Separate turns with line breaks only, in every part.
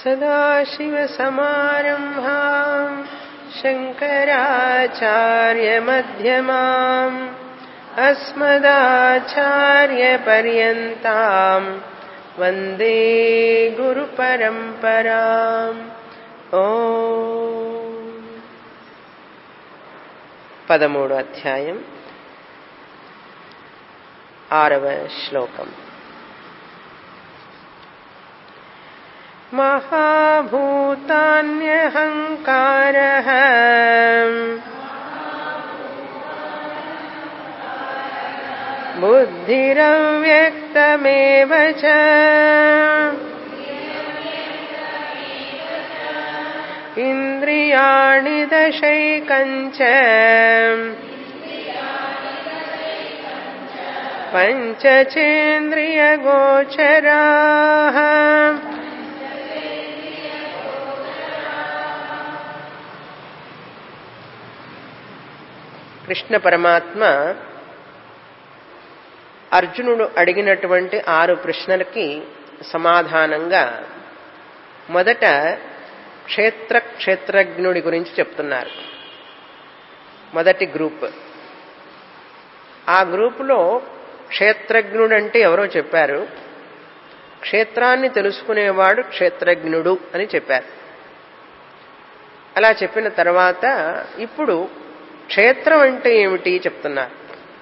सदाशिवसमारम्भाम् शङ्कराचार्यमध्यमाम् अस्मदाचार्यपर्यन्ताम् वन्दे गुरुपरम्पराम् ఓ పదమూడు అధ్యాయం ఆరవ శ్లోకం महाभूतान्यहङ्कारः बुद्धिरव्यक्तमेव च इन्द्रियाणि दशैकञ्च पञ्चचेन्द्रियगोचराः కృష్ణ పరమాత్మ అర్జునుడు అడిగినటువంటి ఆరు ప్రశ్నలకి సమాధానంగా మొదట క్షేత్ర క్షేత్రజ్ఞుడి గురించి చెప్తున్నారు మొదటి గ్రూప్ ఆ గ్రూపులో క్షేత్రజ్ఞుడు అంటే ఎవరో చెప్పారు క్షేత్రాన్ని తెలుసుకునేవాడు క్షేత్రజ్ఞుడు అని చెప్పారు అలా చెప్పిన తర్వాత ఇప్పుడు క్షేత్రం అంటే ఏమిటి చెప్తున్నారు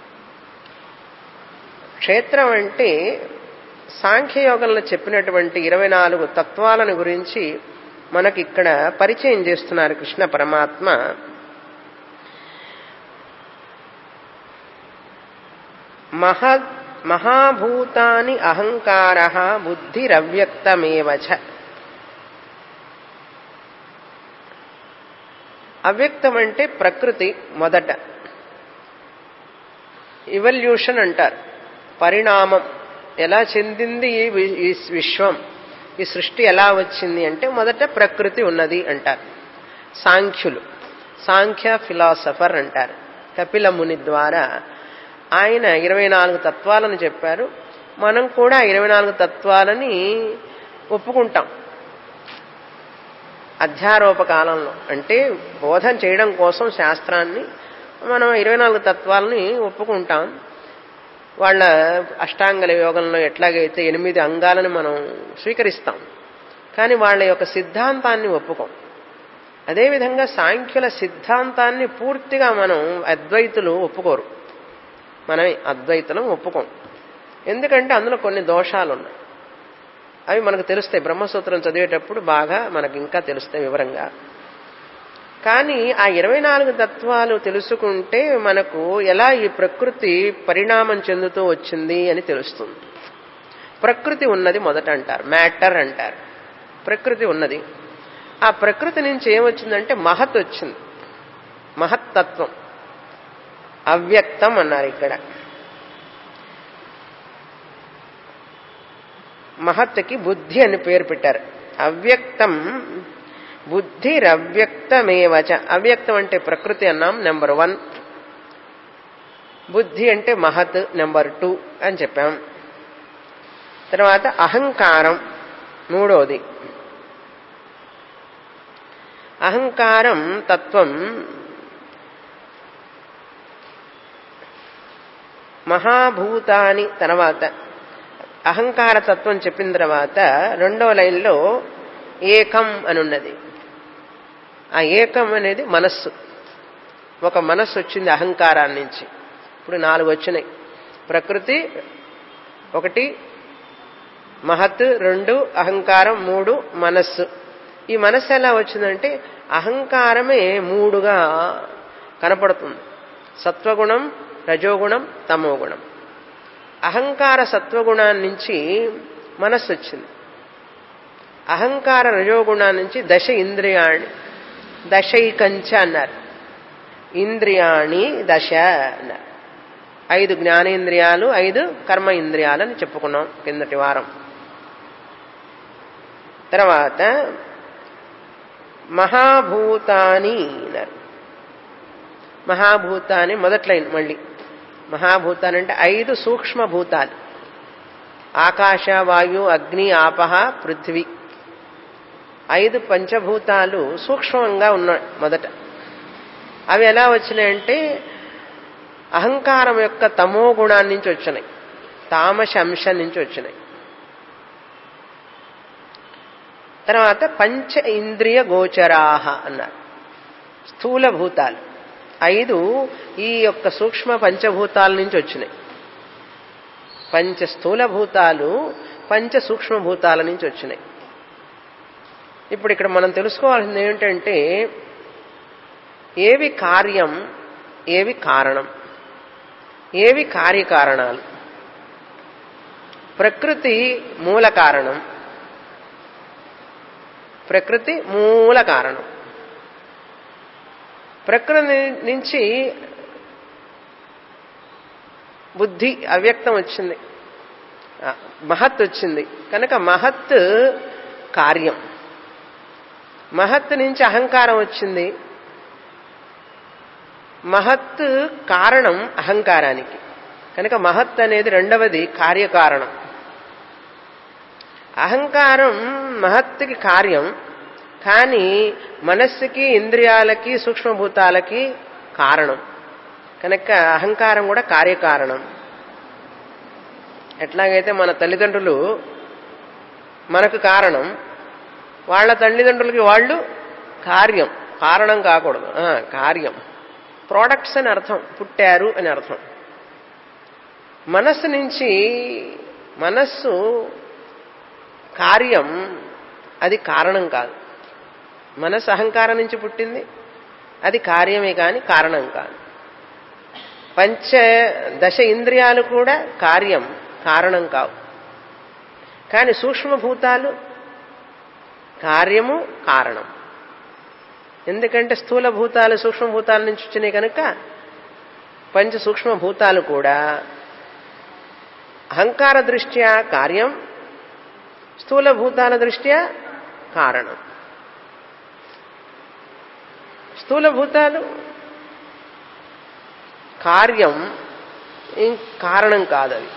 క్షేత్రం అంటే సాంఖ్యయోగంలో చెప్పినటువంటి ఇరవై నాలుగు తత్వాలను గురించి మనకి ఇక్కడ పరిచయం చేస్తున్నారు కృష్ణ పరమాత్మ మహా మహాభూతాని అహంకార బుద్ధిరవ్యక్తమేవచ అవ్యక్తం అంటే ప్రకృతి మొదట ఇవల్యూషన్ అంటారు పరిణామం ఎలా చెందింది ఈ విశ్వం ఈ సృష్టి ఎలా వచ్చింది అంటే మొదట ప్రకృతి ఉన్నది అంటారు సాంఖ్యులు సాంఖ్య ఫిలాసఫర్ అంటారు కపిల ముని ద్వారా ఆయన ఇరవై నాలుగు తత్వాలను చెప్పారు మనం కూడా ఇరవై నాలుగు తత్వాలని ఒప్పుకుంటాం అధ్యారోప కాలంలో అంటే బోధన చేయడం కోసం శాస్త్రాన్ని మనం ఇరవై నాలుగు తత్వాలని ఒప్పుకుంటాం వాళ్ళ అష్టాంగల యోగంలో ఎట్లాగైతే ఎనిమిది అంగాలను మనం స్వీకరిస్తాం కానీ వాళ్ళ యొక్క సిద్ధాంతాన్ని ఒప్పుకోం అదేవిధంగా సాంఖ్యుల సిద్ధాంతాన్ని పూర్తిగా మనం అద్వైతులు ఒప్పుకోరు మనం అద్వైతులం ఒప్పుకోం ఎందుకంటే అందులో కొన్ని దోషాలు ఉన్నాయి అవి మనకు తెలుస్తాయి బ్రహ్మసూత్రం చదివేటప్పుడు బాగా మనకు ఇంకా తెలుస్తాయి వివరంగా కానీ ఆ ఇరవై నాలుగు తత్వాలు తెలుసుకుంటే మనకు ఎలా ఈ ప్రకృతి పరిణామం చెందుతూ వచ్చింది అని తెలుస్తుంది ప్రకృతి ఉన్నది మొదట అంటారు మ్యాటర్ అంటారు ప్రకృతి ఉన్నది ఆ ప్రకృతి నుంచి ఏమొచ్చిందంటే మహత్ వచ్చింది మహత్తత్వం అవ్యక్తం అన్నారు ఇక్కడ మహత్తుకి బుద్ధి అని పేరు పెట్టారు అవ్యక్తం బుద్ధిరవ్యక్తమేవచ అవ్యక్తం అంటే ప్రకృతి అన్నాం నెంబర్ వన్ బుద్ధి అంటే మహత్ నెంబర్ టూ అని చెప్పాం తర్వాత అహంకారం మూడోది అహంకారం తత్వం మహాభూతాని తర్వాత అహంకార తత్వం చెప్పిన తర్వాత రెండో లైన్లో ఏకం అని ఉన్నది ఆ ఏకం అనేది మనస్సు ఒక మనస్సు వచ్చింది అహంకారాన్ని నుంచి ఇప్పుడు నాలుగు వచ్చినాయి ప్రకృతి ఒకటి మహత్ రెండు అహంకారం మూడు మనస్సు ఈ మనస్సు ఎలా వచ్చిందంటే అహంకారమే మూడుగా కనపడుతుంది సత్వగుణం రజోగుణం తమోగుణం అహంకార సత్వగుణాన్ని నుంచి మనస్సు వచ్చింది అహంకార రజోగుణాన్ని నుంచి దశ ఇంద్రియాణి దశైకంచ అన్నారు ఇంద్రియాణి దశ అన్నారు ఐదు జ్ఞానేంద్రియాలు ఐదు కర్మ ఇంద్రియాలు అని చెప్పుకున్నాం కిందటి వారం తర్వాత మహాభూతాని అన్నారు మహాభూతాని మొదట్లైన మళ్ళీ మహాభూతాలు అంటే ఐదు సూక్ష్మభూతాలు ఆకాశ వాయు అగ్ని ఆపహ పృథ్వీ ఐదు పంచభూతాలు సూక్ష్మంగా ఉన్నాయి మొదట అవి ఎలా వచ్చినాయంటే అహంకారం యొక్క తమో గుణాన్ని నుంచి వచ్చినాయి తామస అంశం నుంచి వచ్చినాయి తర్వాత పంచ ఇంద్రియ గోచరాహ అన్నారు స్థూల భూతాలు ఐదు ఈ యొక్క సూక్ష్మ పంచభూతాల నుంచి వచ్చినాయి పంచ స్థూల భూతాలు పంచ సూక్ష్మ భూతాల నుంచి వచ్చినాయి ఇప్పుడు ఇక్కడ మనం తెలుసుకోవాల్సింది ఏమిటంటే ఏవి కార్యం ఏవి కారణం ఏవి కార్యకారణాలు ప్రకృతి మూల కారణం ప్రకృతి మూల కారణం ప్రకృతి నుంచి బుద్ధి అవ్యక్తం వచ్చింది మహత్ వచ్చింది కనుక మహత్ కార్యం మహత్ నుంచి అహంకారం వచ్చింది మహత్ కారణం అహంకారానికి కనుక మహత్ అనేది రెండవది కార్యకారణం అహంకారం మహత్తుకి కార్యం కానీ మనస్సుకి ఇంద్రియాలకి సూక్ష్మభూతాలకి కారణం కనుక అహంకారం కూడా కార్యకారణం ఎట్లాగైతే మన తల్లిదండ్రులు మనకు కారణం వాళ్ళ తల్లిదండ్రులకి వాళ్ళు కార్యం కారణం కాకూడదు కార్యం ప్రోడక్ట్స్ అని అర్థం పుట్టారు అని అర్థం మనస్సు నుంచి మనస్సు కార్యం అది కారణం కాదు మనస్సు అహంకారం నుంచి పుట్టింది అది కార్యమే కాని కారణం కాదు పంచ దశ ఇంద్రియాలు కూడా కార్యం కారణం కావు కానీ సూక్ష్మభూతాలు కార్యము కారణం ఎందుకంటే స్థూల భూతాలు సూక్ష్మభూతాల నుంచి వచ్చినాయి కనుక పంచ సూక్ష్మభూతాలు కూడా అహంకార దృష్ట్యా కార్యం స్థూల భూతాల దృష్ట్యా కారణం స్థూల భూతాలు కార్యం కారణం కాదు అవి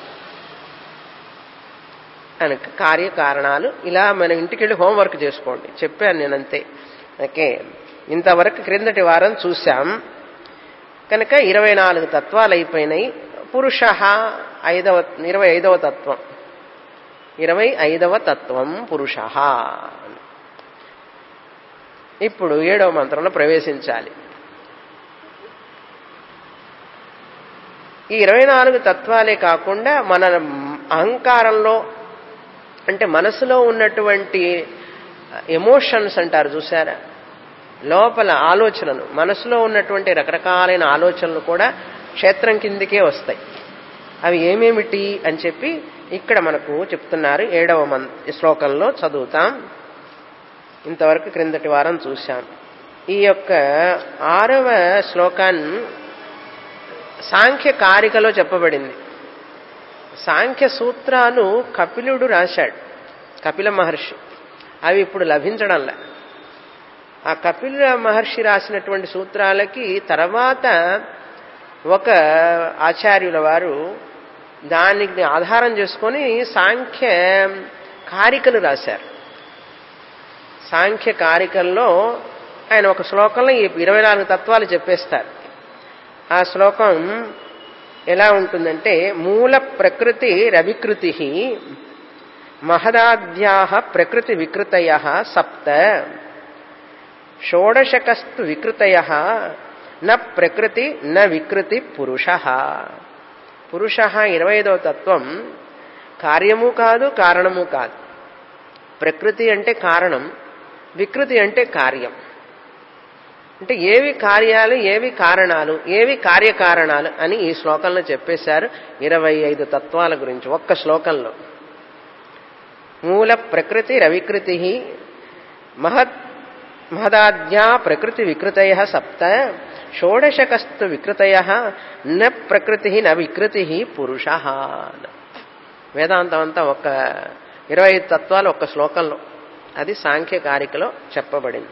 కనుక కార్యకారణాలు ఇలా మన ఇంటికి వెళ్ళి హోంవర్క్ చేసుకోండి చెప్పాను నేనంతే ఓకే ఇంతవరకు క్రిందటి వారం చూశాం కనుక ఇరవై నాలుగు తత్వాలు అయిపోయినాయి పురుష ఐదవ ఇరవై ఐదవ తత్వం ఇరవై ఐదవ తత్వం పురుష ఇప్పుడు ఏడవ మంత్రంలో ప్రవేశించాలి ఈ ఇరవై నాలుగు తత్వాలే కాకుండా మన అహంకారంలో అంటే మనసులో ఉన్నటువంటి ఎమోషన్స్ అంటారు చూసారా లోపల ఆలోచనలు మనసులో ఉన్నటువంటి రకరకాలైన ఆలోచనలు కూడా క్షేత్రం కిందికే వస్తాయి అవి ఏమేమిటి అని చెప్పి ఇక్కడ మనకు చెప్తున్నారు ఏడవ మన్ శ్లోకంలో చదువుతాం ఇంతవరకు క్రిందటి వారం చూశాం ఈ యొక్క ఆరవ శ్లోకాన్ని సాంఖ్య కారికలో చెప్పబడింది సాంఖ్య సూత్రాలు కపిలుడు రాశాడు కపిల మహర్షి అవి ఇప్పుడు లభించడంలే ఆ కపిల మహర్షి రాసినటువంటి సూత్రాలకి తర్వాత ఒక ఆచార్యుల వారు దానికి ఆధారం చేసుకొని సాంఖ్య కారికలు రాశారు సాంఖ్య కారికల్లో ఆయన ఒక శ్లోకంలో ఈ ఇరవై నాలుగు తత్వాలు చెప్పేస్తారు ఆ శ్లోకం ఎలా ఉంటుందంటే మూల ప్రకృతి రవికృతి మహదాద్యా ప్రకృతి వికృతయ సప్త షోడశకస్తు వికృతయ న ప్రకృతి న వికృతి పురుష పురుష ఇరవై ఐదవ తత్వం కార్యము కాదు కారణము కాదు ప్రకృతి అంటే కారణం వికృతి అంటే కార్యం అంటే ఏవి కార్యాలు ఏవి కారణాలు ఏవి కార్యకారణాలు అని ఈ శ్లోకంలో చెప్పేశారు ఇరవై ఐదు తత్వాల గురించి ఒక్క శ్లోకంలో మూల ప్రకృతి రవికృతి మహత్ మహదాద్యా ప్రకృతి వికృతయ సప్త షోడశకస్తు వికృతయ న ప్రకృతి న వికృతి పురుష వేదాంతం అంతా ఒక ఇరవై ఐదు తత్వాలు ఒక్క శ్లోకంలో అది సాంఖ్యకారికలో చెప్పబడింది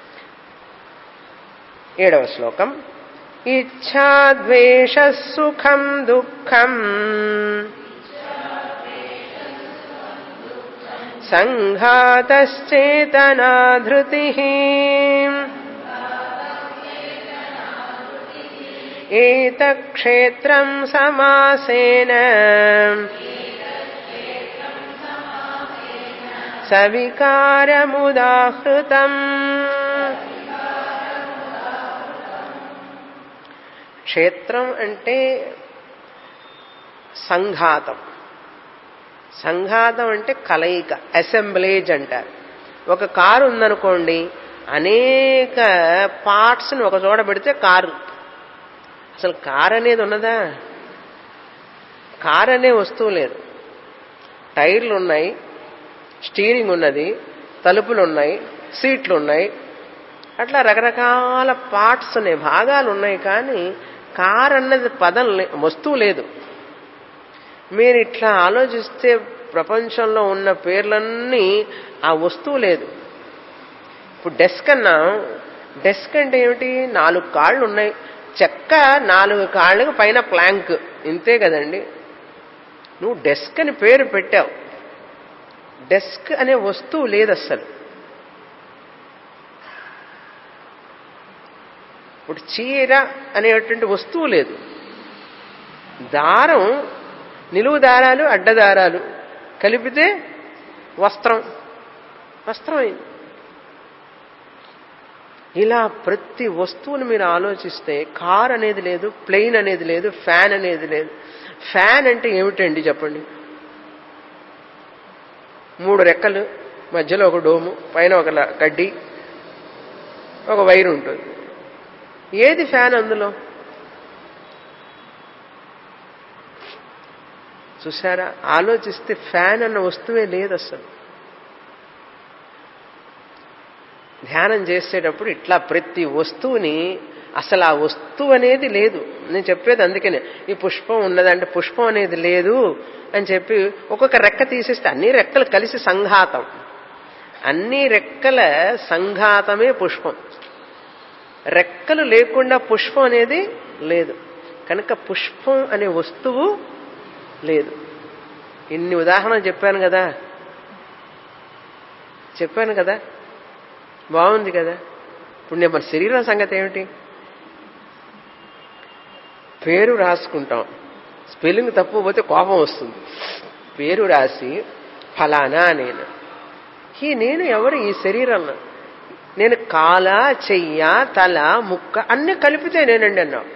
ఏడవ శ్లోకం ఇచ్ఛాద్వేష సుఖం దుఃఖం సంఘాతశ్చేతనాధృతి ఏతక్షేత్రం సమాసేన సవికారముదాహృతం క్షేత్రం అంటే సంఘాతం సంఘాతం అంటే కలయిక అసెంబ్లేజ్ అంటారు ఒక కారు ఉందనుకోండి అనేక పార్ట్స్ని ఒక చోట పెడితే కారు అసలు కార్ అనేది ఉన్నదా కార్ అనే వస్తువు లేదు టైర్లు ఉన్నాయి స్టీరింగ్ ఉన్నది తలుపులు ఉన్నాయి సీట్లు ఉన్నాయి అట్లా రకరకాల పార్ట్స్ ఉన్నాయి భాగాలు ఉన్నాయి కానీ కార్ అన్నది పదం లే- వస్తువు లేదు మీరు ఇట్లా ఆలోచిస్తే ప్రపంచంలో ఉన్న పేర్లన్నీ ఆ వస్తువు లేదు ఇప్పుడు డెస్క్ అన్నా డెస్క్ అంటే ఏమిటి నాలుగు కాళ్ళు ఉన్నాయి చెక్క నాలుగు కాళ్ళకు పైన ప్లాంక్ ఇంతే కదండి నువ్వు డెస్క్ అని పేరు పెట్టావు డెస్క్ అనే వస్తువు లేదు అస్సలు ఇప్పుడు చీర అనేటువంటి వస్తువు లేదు దారం నిలువు దారాలు అడ్డదారాలు కలిపితే వస్త్రం వస్త్రం అయింది ఇలా ప్రతి వస్తువుని మీరు ఆలోచిస్తే కార్ అనేది లేదు ప్లెయిన్ అనేది లేదు ఫ్యాన్ అనేది లేదు ఫ్యాన్ అంటే ఏమిటండి చెప్పండి మూడు రెక్కలు మధ్యలో ఒక డోము పైన ఒక ల- కడ్డీ ఒక వైర్ ఉంటుంది ఏది ఫ్యాన్ అందులో చూసారా ఆలోచిస్తే ఫ్యాన్ అన్న వస్తువే లేదు అసలు ధ్యానం చేసేటప్పుడు ఇట్లా ప్రతి వస్తువుని అసలు ఆ వస్తువు అనేది లేదు నేను చెప్పేది అందుకనే ఈ పుష్పం ఉన్నదంటే పుష్పం అనేది లేదు అని చెప్పి ఒక్కొక్క రెక్క తీసేస్తే అన్ని రెక్కలు కలిసి సంఘాతం అన్ని రెక్కల సంఘాతమే పుష్పం రెక్కలు లేకుండా పుష్పం అనేది లేదు కనుక పుష్పం అనే వస్తువు లేదు ఇన్ని ఉదాహరణలు చెప్పాను కదా చెప్పాను కదా బాగుంది కదా ఇప్పుడు నేను మన శరీరం సంగతి ఏమిటి పేరు రాసుకుంటాం స్పెల్లింగ్ తప్పు పోతే కోపం వస్తుంది పేరు రాసి ఫలానా నేను ఈ నేను ఎవరు ఈ శరీరంలో నేను కాల చెయ్య తల ముక్క అన్ని కలిపితే నేనండి అన్నావు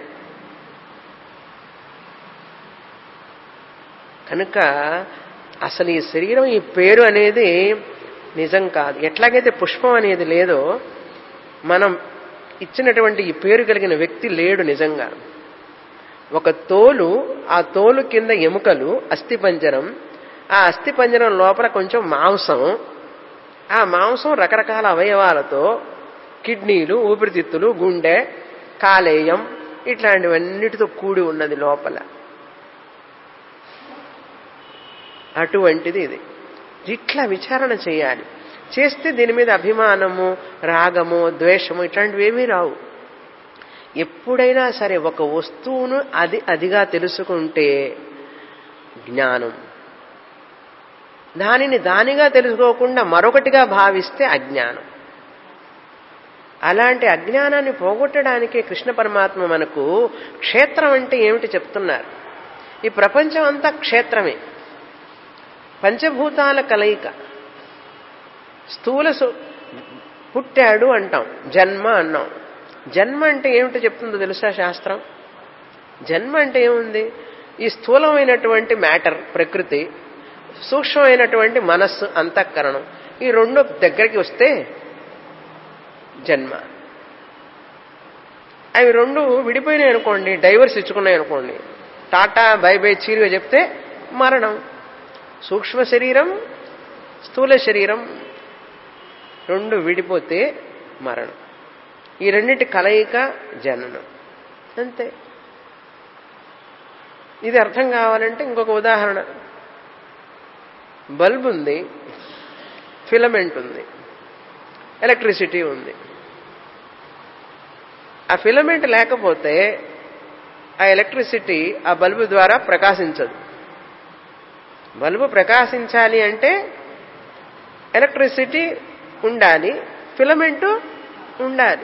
కనుక అసలు ఈ శరీరం ఈ పేరు అనేది నిజం కాదు ఎట్లాగైతే పుష్పం అనేది లేదో మనం ఇచ్చినటువంటి ఈ పేరు కలిగిన వ్యక్తి లేడు నిజంగా ఒక తోలు ఆ తోలు కింద ఎముకలు అస్థిపంజరం ఆ అస్థిపంజరం లోపల కొంచెం మాంసం ఆ మాంసం రకరకాల అవయవాలతో కిడ్నీలు ఊపిరితిత్తులు గుండె కాలేయం ఇట్లాంటివన్నిటితో కూడి ఉన్నది లోపల అటువంటిది ఇది ఇట్లా విచారణ చేయాలి చేస్తే దీని మీద అభిమానము రాగము ద్వేషము ఇట్లాంటివి ఏమీ రావు ఎప్పుడైనా సరే ఒక వస్తువును అది అదిగా తెలుసుకుంటే జ్ఞానం దానిని దానిగా తెలుసుకోకుండా మరొకటిగా భావిస్తే అజ్ఞానం అలాంటి అజ్ఞానాన్ని పోగొట్టడానికే కృష్ణ పరమాత్మ మనకు క్షేత్రం అంటే ఏమిటి చెప్తున్నారు ఈ ప్రపంచం అంతా క్షేత్రమే పంచభూతాల కలయిక స్థూల సు- పుట్టాడు అంటాం జన్మ అన్నాం జన్మ అంటే ఏమిటో చెప్తుందో తెలుసా శాస్త్రం జన్మ అంటే ఏముంది ఈ స్థూలమైనటువంటి మ్యాటర్ ప్రకృతి సూక్ష్మమైనటువంటి మనస్సు అంతఃకరణం ఈ రెండు దగ్గరికి వస్తే జన్మ అవి రెండు విడిపోయినాయి అనుకోండి డైవర్స్ ఇచ్చుకున్నాయి అనుకోండి టాటా బై బై చీరుగా చెప్తే మరణం సూక్ష్మ శరీరం స్థూల శరీరం రెండు విడిపోతే మరణం ఈ రెండింటి కలయిక జననం అంతే ఇది అర్థం కావాలంటే ఇంకొక ఉదాహరణ బల్బ్ ఉంది ఫిలమెంట్ ఉంది ఎలక్ట్రిసిటీ ఉంది ఆ ఫిలమెంట్ లేకపోతే ఆ ఎలక్ట్రిసిటీ ఆ బల్బు ద్వారా ప్రకాశించదు బల్బు ప్రకాశించాలి అంటే ఎలక్ట్రిసిటీ ఉండాలి ఫిలమెంట్ ఉండాలి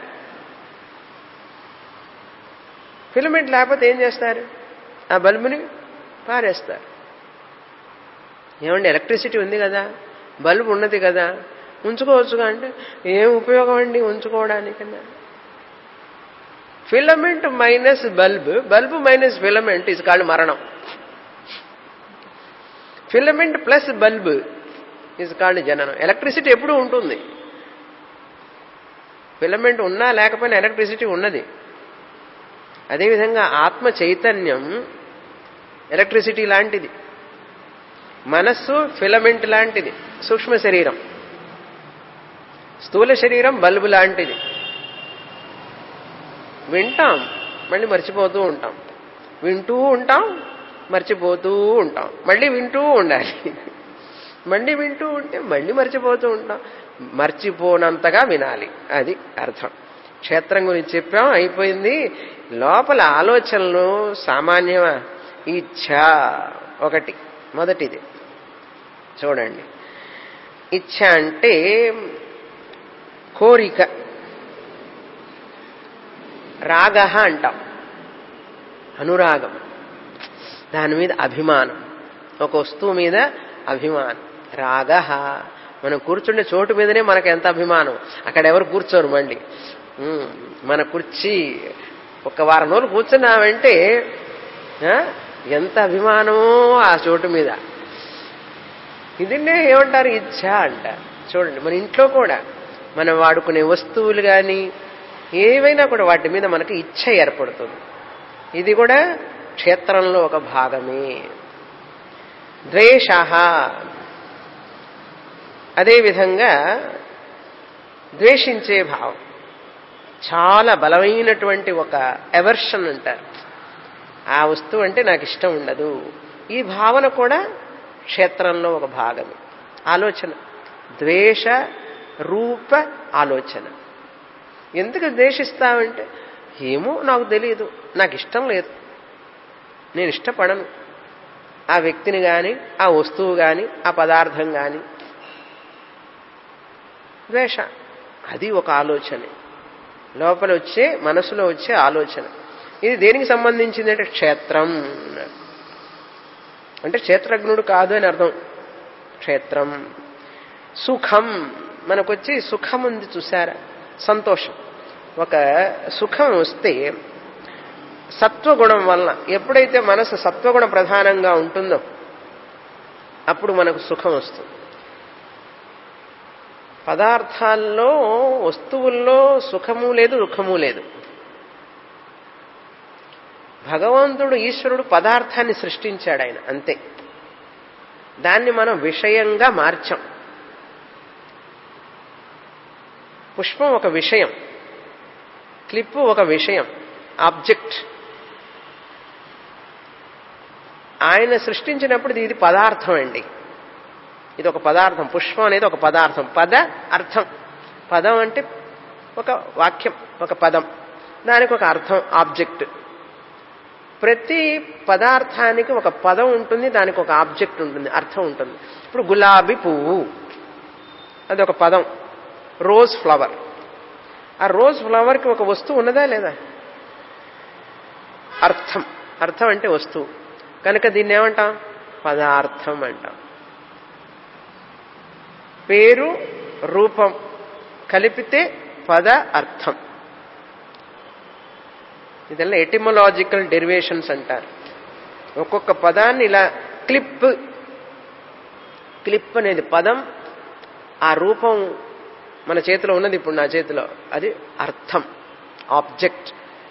ఫిలమెంట్ లేకపోతే ఏం చేస్తారు ఆ బల్బుని పారేస్తారు ఏమండి ఎలక్ట్రిసిటీ ఉంది కదా బల్బు ఉన్నది కదా ఉంచుకోవచ్చుగా అంటే ఏం ఉపయోగం అండి ఉంచుకోవడానికన్నా filament minus bulb bulb minus filament is called మరణం filament plus bulb is called జననం ఎలక్ట్రిసిటీ ఎప్పుడూ ఉంటుంది ఫిలమెంట్ ఉన్నా లేకపోయినా ఎలక్ట్రిసిటీ ఉన్నది అదేవిధంగా ఆత్మ చైతన్యం ఎలక్ట్రిసిటీ లాంటిది మనస్సు ఫిలమెంట్ లాంటిది సూక్ష్మ శరీరం స్థూల శరీరం బల్బు లాంటిది వింటాం మళ్ళీ మర్చిపోతూ ఉంటాం వింటూ ఉంటాం మర్చిపోతూ ఉంటాం మళ్ళీ వింటూ ఉండాలి మళ్ళీ వింటూ ఉంటే మళ్ళీ మర్చిపోతూ ఉంటాం మర్చిపోనంతగా వినాలి అది అర్థం క్షేత్రం గురించి చెప్పాం అయిపోయింది లోపల ఆలోచనలు సామాన్యమా ఇచ్ఛ ఒకటి మొదటిది చూడండి ఇచ్ఛ అంటే కోరిక రాగ అంటాం అనురాగం దాని మీద అభిమానం ఒక వస్తువు మీద అభిమానం రాగ మనం కూర్చుండే చోటు మీదనే మనకు ఎంత అభిమానం అక్కడ ఎవరు కూర్చోరు మళ్ళీ ఉమ్, మన కుర్చీ ఒక వారం రోజులు కూర్చున్నామంటే ఆ, ఎంత అభిమానమో ఆ చోటు మీద ఇదిన్నే ఏమంటారు ఇచ్ఛ అంటారు చూడండి మన ఇంట్లో కూడా మనం వాడుకునే వస్తువులు కానీ ఏవైనా కూడా వాటి మీద మనకు ఇచ్ఛ ఏర్పడుతుంది ఇది కూడా క్షేత్రంలో ఒక భాగమే ద్వేష అదేవిధంగా ద్వేషించే భావం చాలా బలమైనటువంటి ఒక ఎవర్షన్ అంటారు ఆ వస్తువు అంటే నాకు ఇష్టం ఉండదు ఈ భావన కూడా క్షేత్రంలో ఒక భాగమే ఆలోచన ద్వేష రూప ఆలోచన ఎందుకు ద్వేషిస్తావంటే ఏమో నాకు తెలియదు నాకు ఇష్టం లేదు నేను ఇష్టపడను ఆ వ్యక్తిని కానీ ఆ వస్తువు కానీ ఆ పదార్థం కానీ ద్వేష అది ఒక ఆలోచనే లోపల వచ్చే మనసులో వచ్చే ఆలోచన ఇది దేనికి సంబంధించింది అంటే క్షేత్రం అంటే క్షేత్రజ్ఞుడు కాదు అని అర్థం క్షేత్రం సుఖం మనకొచ్చి సుఖం ఉంది చూసారా సంతోషం ఒక సుఖం వస్తే సత్వగుణం వలన ఎప్పుడైతే మనసు సత్వగుణ ప్రధానంగా ఉంటుందో అప్పుడు మనకు సుఖం వస్తుంది పదార్థాల్లో వస్తువుల్లో సుఖము లేదు దుఃఖము లేదు భగవంతుడు ఈశ్వరుడు పదార్థాన్ని సృష్టించాడు ఆయన అంతే దాన్ని మనం విషయంగా మార్చాం పుష్పం ఒక విషయం క్లిప్పు ఒక విషయం ఆబ్జెక్ట్ ఆయన సృష్టించినప్పుడు ఇది పదార్థం అండి ఇది ఒక పదార్థం పుష్పం అనేది ఒక పదార్థం పద అర్థం పదం అంటే ఒక వాక్యం ఒక పదం దానికి ఒక అర్థం ఆబ్జెక్ట్ ప్రతి పదార్థానికి ఒక పదం ఉంటుంది దానికి ఒక ఆబ్జెక్ట్ ఉంటుంది అర్థం ఉంటుంది ఇప్పుడు గులాబీ పువ్వు అది ఒక పదం రోజ్ ఫ్లవర్ ఆ రోజ్ ఫ్లవర్కి ఒక వస్తువు ఉన్నదా లేదా అర్థం అర్థం అంటే వస్తువు కనుక దీన్ని ఏమంటాం పదార్థం అంటాం పేరు రూపం కలిపితే పద అర్థం ఇదెల్లా ఎటిమలాజికల్ డెరివేషన్స్ అంటారు ఒక్కొక్క పదాన్ని ఇలా క్లిప్ క్లిప్ అనేది పదం ఆ రూపం మన చేతిలో ఉన్నది ఇప్పుడు నా చేతిలో అది అర్థం ఆబ్జెక్ట్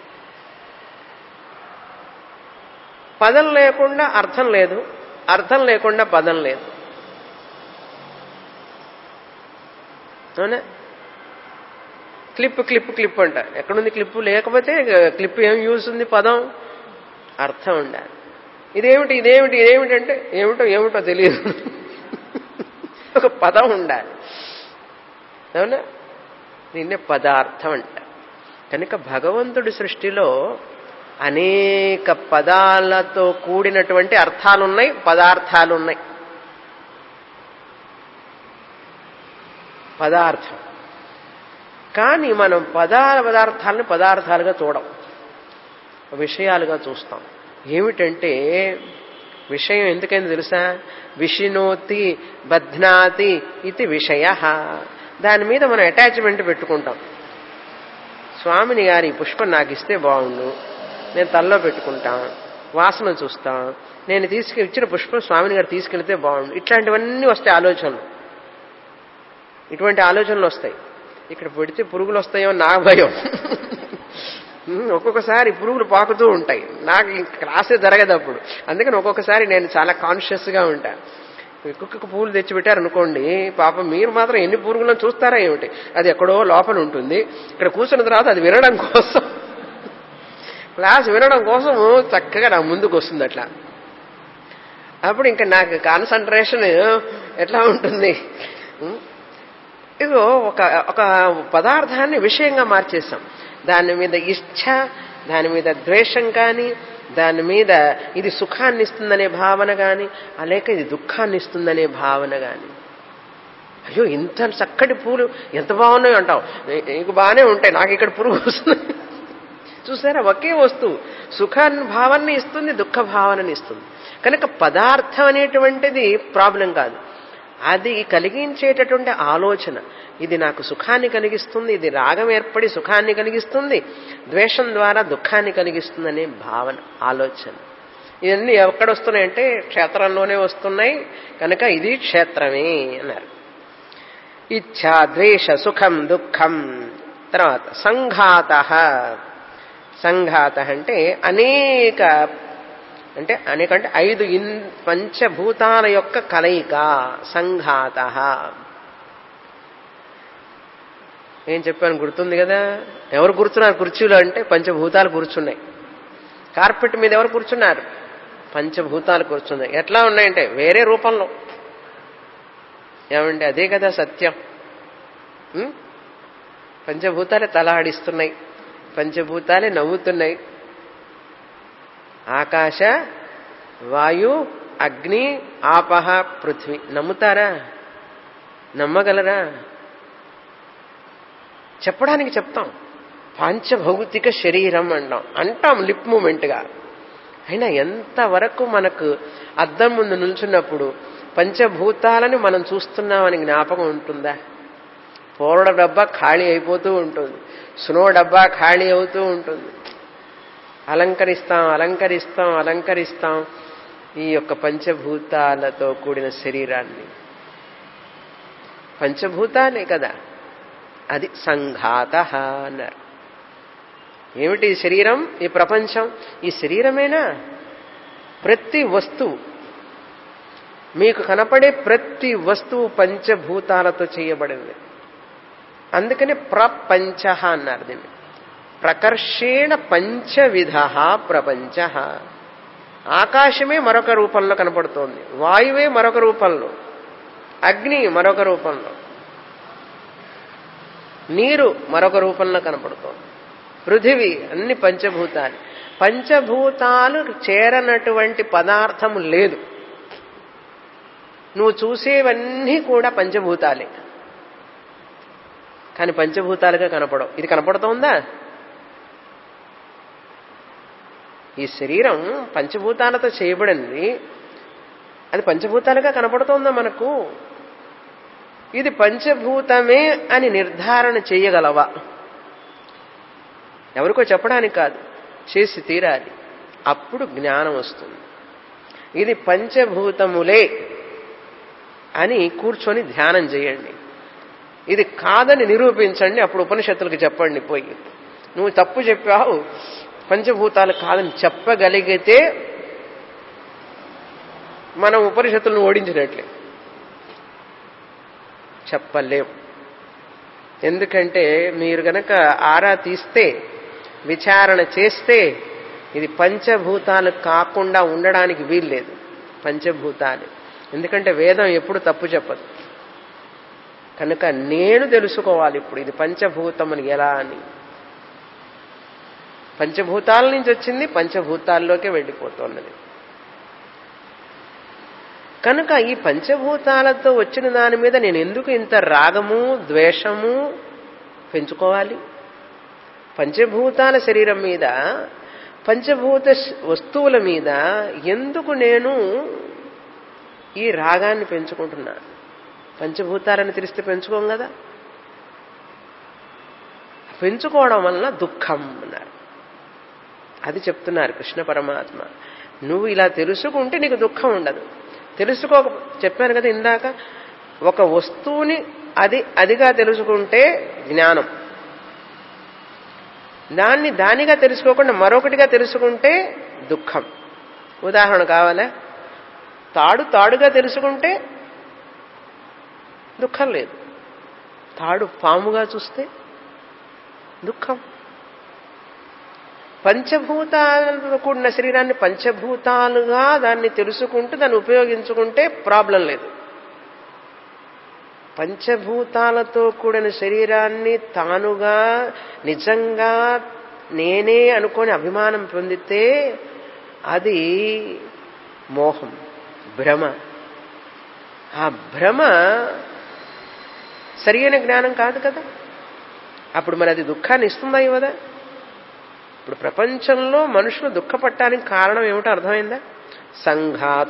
పదం లేకుండా అర్థం లేదు అర్థం లేకుండా పదం లేదు అవునా క్లిప్ క్లిప్ క్లిప్ అంట ఎక్కడుంది క్లిప్ లేకపోతే క్లిప్ ఏం యూస్ ఉంది పదం అర్థం ఉండాలి ఇదేమిటి ఇదేమిటి ఇదేమిటి అంటే ఏమిటో ఏమిటో తెలియదు ఒక పదం ఉండాలి అవునా దీన్నే పదార్థం అంట కనుక భగవంతుడి సృష్టిలో అనేక పదాలతో కూడినటువంటి అర్థాలున్నాయి పదార్థాలున్నాయి పదార్థం కానీ మనం పదార్థ పదార్థాలను పదార్థాలుగా చూడం విషయాలుగా చూస్తాం ఏమిటంటే విషయం ఎందుకైంది తెలుసా విషినోతి బధ్నాతి ఇది విషయ దాని మీద మనం అటాచ్మెంట్ పెట్టుకుంటాం స్వామిని గారి ఈ పుష్పం నాకు ఇస్తే బాగుండు నేను తల్లో పెట్టుకుంటాం వాసన చూస్తాం నేను తీసుకు ఇచ్చిన పుష్పం స్వామిని గారు తీసుకెళ్తే బాగుండు ఇట్లాంటివన్నీ వస్తాయి ఆలోచనలు ఇటువంటి ఆలోచనలు వస్తాయి ఇక్కడ పెడితే పురుగులు వస్తాయో నా భయం ఒక్కొక్కసారి పురుగులు పాకుతూ ఉంటాయి నాకు క్లాసే జరగదు అప్పుడు అందుకని ఒక్కొక్కసారి నేను చాలా కాన్షియస్గా ఉంటా ఒక్కొక్క పూలు తెచ్చిపెట్టారు అనుకోండి పాపం మీరు మాత్రం ఎన్ని పురుగులను చూస్తారా ఏమిటి అది ఎక్కడో లోపల ఉంటుంది ఇక్కడ కూర్చున్న తర్వాత అది వినడం కోసం క్లాస్ వినడం కోసం చక్కగా నా ముందుకు వస్తుంది అట్లా అప్పుడు ఇంకా నాకు కాన్సన్ట్రేషన్ ఎట్లా ఉంటుంది ఇగో ఒక ఒక పదార్థాన్ని విషయంగా మార్చేసాం దాని మీద ఇచ్ఛ దాని మీద ద్వేషం కానీ దాని మీద ఇది సుఖాన్ని ఇస్తుందనే భావన కానీ లేక ఇది దుఃఖాన్ని ఇస్తుందనే భావన కానీ అయ్యో ఇంత చక్కటి పూలు ఎంత బాగున్నాయి అంటావు నీకు బాగానే ఉంటాయి నాకు ఇక్కడ పురుగు వస్తుంది చూసారా ఒకే వస్తువు సుఖాన్ని భావాన్ని ఇస్తుంది దుఃఖ భావనని ఇస్తుంది కనుక పదార్థం అనేటువంటిది ప్రాబ్లం కాదు అది కలిగించేటటువంటి ఆలోచన ఇది నాకు సుఖాన్ని కలిగిస్తుంది ఇది రాగం ఏర్పడి సుఖాన్ని కలిగిస్తుంది ద్వేషం ద్వారా దుఃఖాన్ని కలిగిస్తుంది అనే భావన ఆలోచన ఇవన్నీ ఎక్కడ వస్తున్నాయంటే క్షేత్రంలోనే వస్తున్నాయి కనుక ఇది క్షేత్రమే అన్నారు ఇచ్ఛా ద్వేష సుఖం దుఃఖం తర్వాత సంఘాత సంఘాత అంటే అనేక అంటే అనేక అంటే ఐదు ఇన్ పంచభూతాల యొక్క కలయిక సంఘాత ఏం చెప్పాను గుర్తుంది కదా ఎవరు కూర్చున్నారు కుర్చీలో అంటే పంచభూతాలు కూర్చున్నాయి కార్పెట్ మీద ఎవరు కూర్చున్నారు పంచభూతాలు కూర్చున్నాయి ఎట్లా ఉన్నాయంటే వేరే రూపంలో ఏమంటే అదే కదా సత్యం పంచభూతాలే తల ఆడిస్తున్నాయి పంచభూతాలే నవ్వుతున్నాయి ఆకాశ వాయు అగ్ని ఆపహ పృథ్వీ నమ్ముతారా నమ్మగలరా చెప్పడానికి చెప్తాం పాంచభౌతిక శరీరం అంటాం అంటాం లిప్ మూమెంట్గా అయినా ఎంతవరకు మనకు అద్దం ముందు నిల్చున్నప్పుడు పంచభూతాలను మనం చూస్తున్నామని జ్ఞాపకం ఉంటుందా పూర్ణ డబ్బా ఖాళీ అయిపోతూ ఉంటుంది స్నో డబ్బా ఖాళీ అవుతూ ఉంటుంది అలంకరిస్తాం అలంకరిస్తాం అలంకరిస్తాం ఈ యొక్క పంచభూతాలతో కూడిన శరీరాన్ని పంచభూతాలే కదా అది సంఘాత అన్నారు ఏమిటి ఈ శరీరం ఈ ప్రపంచం ఈ శరీరమేనా ప్రతి వస్తువు మీకు కనపడే ప్రతి వస్తువు పంచభూతాలతో చేయబడింది అందుకని ప్రపంచ అన్నారు దీన్ని ప్రకర్షేణ పంచవిధ ప్రపంచ ఆకాశమే మరొక రూపంలో కనపడుతోంది వాయువే మరొక రూపంలో అగ్ని మరొక రూపంలో నీరు మరొక రూపంలో కనపడుతోంది పృథివీ అన్ని పంచభూతాలు పంచభూతాలు చేరనటువంటి పదార్థము లేదు నువ్వు చూసేవన్నీ కూడా పంచభూతాలే కానీ పంచభూతాలుగా కనపడవు ఇది కనపడుతోందా ఈ శరీరం పంచభూతాలతో చేయబడింది అది పంచభూతాలుగా కనపడుతోందా మనకు ఇది పంచభూతమే అని నిర్ధారణ చేయగలవా ఎవరికో చెప్పడానికి కాదు చేసి తీరాలి అప్పుడు జ్ఞానం వస్తుంది ఇది పంచభూతములే అని కూర్చొని ధ్యానం చేయండి ఇది కాదని నిరూపించండి అప్పుడు ఉపనిషత్తులకు చెప్పండి పోయి నువ్వు తప్పు చెప్పావు పంచభూతాలు కాదని చెప్పగలిగితే మనం ఉపనిషత్తులను ఓడించినట్లే చెప్పలేం ఎందుకంటే మీరు గనక ఆరా తీస్తే విచారణ చేస్తే ఇది పంచభూతాలు కాకుండా ఉండడానికి వీల్లేదు పంచభూతాలు ఎందుకంటే వేదం ఎప్పుడు తప్పు చెప్పదు కనుక నేను తెలుసుకోవాలి ఇప్పుడు ఇది పంచభూతముని ఎలా అని పంచభూతాల నుంచి వచ్చింది పంచభూతాల్లోకే వెళ్ళిపోతున్నది కనుక ఈ పంచభూతాలతో వచ్చిన దాని మీద నేను ఎందుకు ఇంత రాగము ద్వేషము పెంచుకోవాలి పంచభూతాల శరీరం మీద పంచభూత వస్తువుల మీద ఎందుకు నేను ఈ రాగాన్ని పెంచుకుంటున్నా పంచభూతాలని తెలిస్తే పెంచుకోం కదా పెంచుకోవడం వలన దుఃఖం అన్నారు అది చెప్తున్నారు కృష్ణ పరమాత్మ నువ్వు ఇలా తెలుసుకుంటే నీకు దుఃఖం ఉండదు తెలుసుకో చెప్పాను కదా ఇందాక ఒక వస్తువుని అది అదిగా తెలుసుకుంటే జ్ఞానం దాన్ని దానిగా తెలుసుకోకుండా మరొకటిగా తెలుసుకుంటే దుఃఖం ఉదాహరణ కావాలా తాడు తాడుగా తెలుసుకుంటే దుఃఖం లేదు తాడు పాముగా చూస్తే దుఃఖం పంచభూతాలతో కూడిన శరీరాన్ని పంచభూతాలుగా దాన్ని తెలుసుకుంటూ దాన్ని ఉపయోగించుకుంటే ప్రాబ్లం లేదు పంచభూతాలతో కూడిన శరీరాన్ని తానుగా నిజంగా నేనే అనుకొని అభిమానం పొందితే అది మోహం భ్రమ ఆ భ్రమ సరియైన జ్ఞానం కాదు కదా అప్పుడు మరి అది దుఃఖాన్ని ఇస్తుందా ఇవ్వదా ఇప్పుడు ప్రపంచంలో మనుషులు దుఃఖపడటానికి కారణం ఏమిటో అర్థమైందా సంఘాత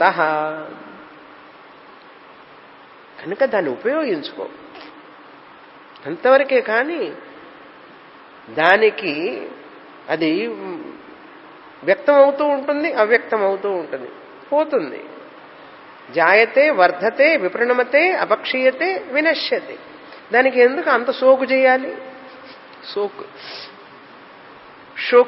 కనుక దాన్ని ఉపయోగించుకో అంతవరకే కానీ దానికి అది వ్యక్తం అవుతూ ఉంటుంది అవ్యక్తం అవుతూ ఉంటుంది పోతుంది జాయతే వర్ధతే విప్రణమతే అపక్షీయతే వినశ్యతే దానికి ఎందుకు అంత సోకు చేయాలి సోకు షోక్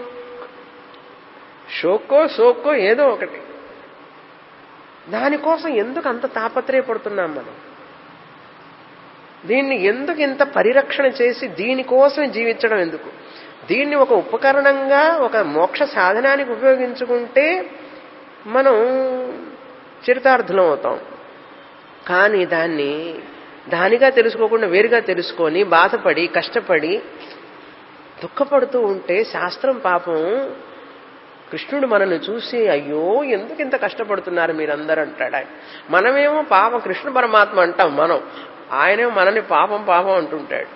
షోకో సోకో ఏదో ఒకటి దానికోసం ఎందుకు అంత తాపత్రయపడుతున్నాం మనం దీన్ని ఎందుకు ఇంత పరిరక్షణ చేసి దీనికోసం జీవించడం ఎందుకు దీన్ని ఒక ఉపకరణంగా ఒక మోక్ష సాధనానికి ఉపయోగించుకుంటే మనం చరితార్థులం అవుతాం కానీ దాన్ని దానిగా తెలుసుకోకుండా వేరుగా తెలుసుకొని బాధపడి కష్టపడి దుఃఖపడుతూ ఉంటే శాస్త్రం పాపం కృష్ణుడు మనల్ని చూసి అయ్యో ఎందుకు ఇంత కష్టపడుతున్నారు మీరందరూ అంటాడు ఆయన మనమేమో పాపం కృష్ణ పరమాత్మ అంటాం మనం ఆయనేమో మనని పాపం పాపం అంటుంటాడు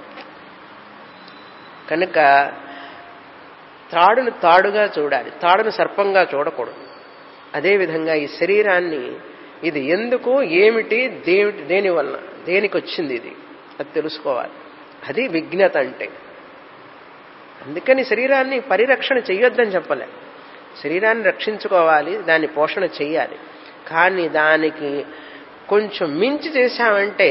కనుక తాడును తాడుగా చూడాలి తాడును సర్పంగా చూడకూడదు అదేవిధంగా ఈ శరీరాన్ని ఇది ఎందుకు ఏమిటి దేమిటి దేని వలన దేనికి వచ్చింది ఇది అది తెలుసుకోవాలి అది విజ్ఞత అంటే అందుకని శరీరాన్ని పరిరక్షణ చెయ్యొద్దని చెప్పలే శరీరాన్ని రక్షించుకోవాలి దాన్ని పోషణ చెయ్యాలి కానీ దానికి కొంచెం మించి చేశామంటే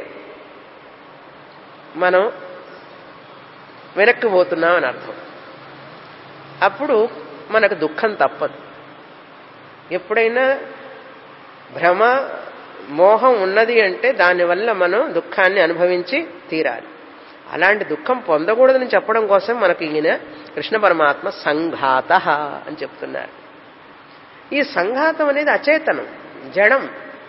మనం వెనక్కి పోతున్నామని అర్థం అప్పుడు మనకు దుఃఖం తప్పదు ఎప్పుడైనా భ్రమ మోహం ఉన్నది అంటే దానివల్ల మనం దుఃఖాన్ని అనుభవించి తీరాలి అలాంటి దుఃఖం పొందకూడదని చెప్పడం కోసం మనకి ఈయన కృష్ణ పరమాత్మ సంఘాత అని చెప్తున్నారు ఈ సంఘాతం అనేది అచేతనం జడం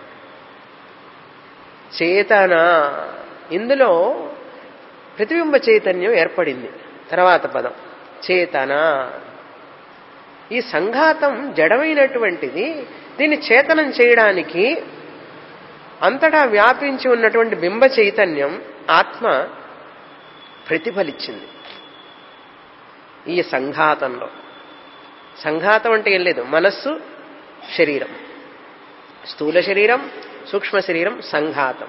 చేతన ఇందులో ప్రతిబింబ చైతన్యం ఏర్పడింది తర్వాత పదం చేతన ఈ సంఘాతం జడమైనటువంటిది దీన్ని చేతనం చేయడానికి అంతటా వ్యాపించి ఉన్నటువంటి బింబ చైతన్యం ఆత్మ ప్రతిఫలించింది ఈ సంఘాతంలో సంఘాతం అంటే ఏం లేదు మనస్సు శరీరం స్థూల శరీరం సూక్ష్మ శరీరం సంఘాతం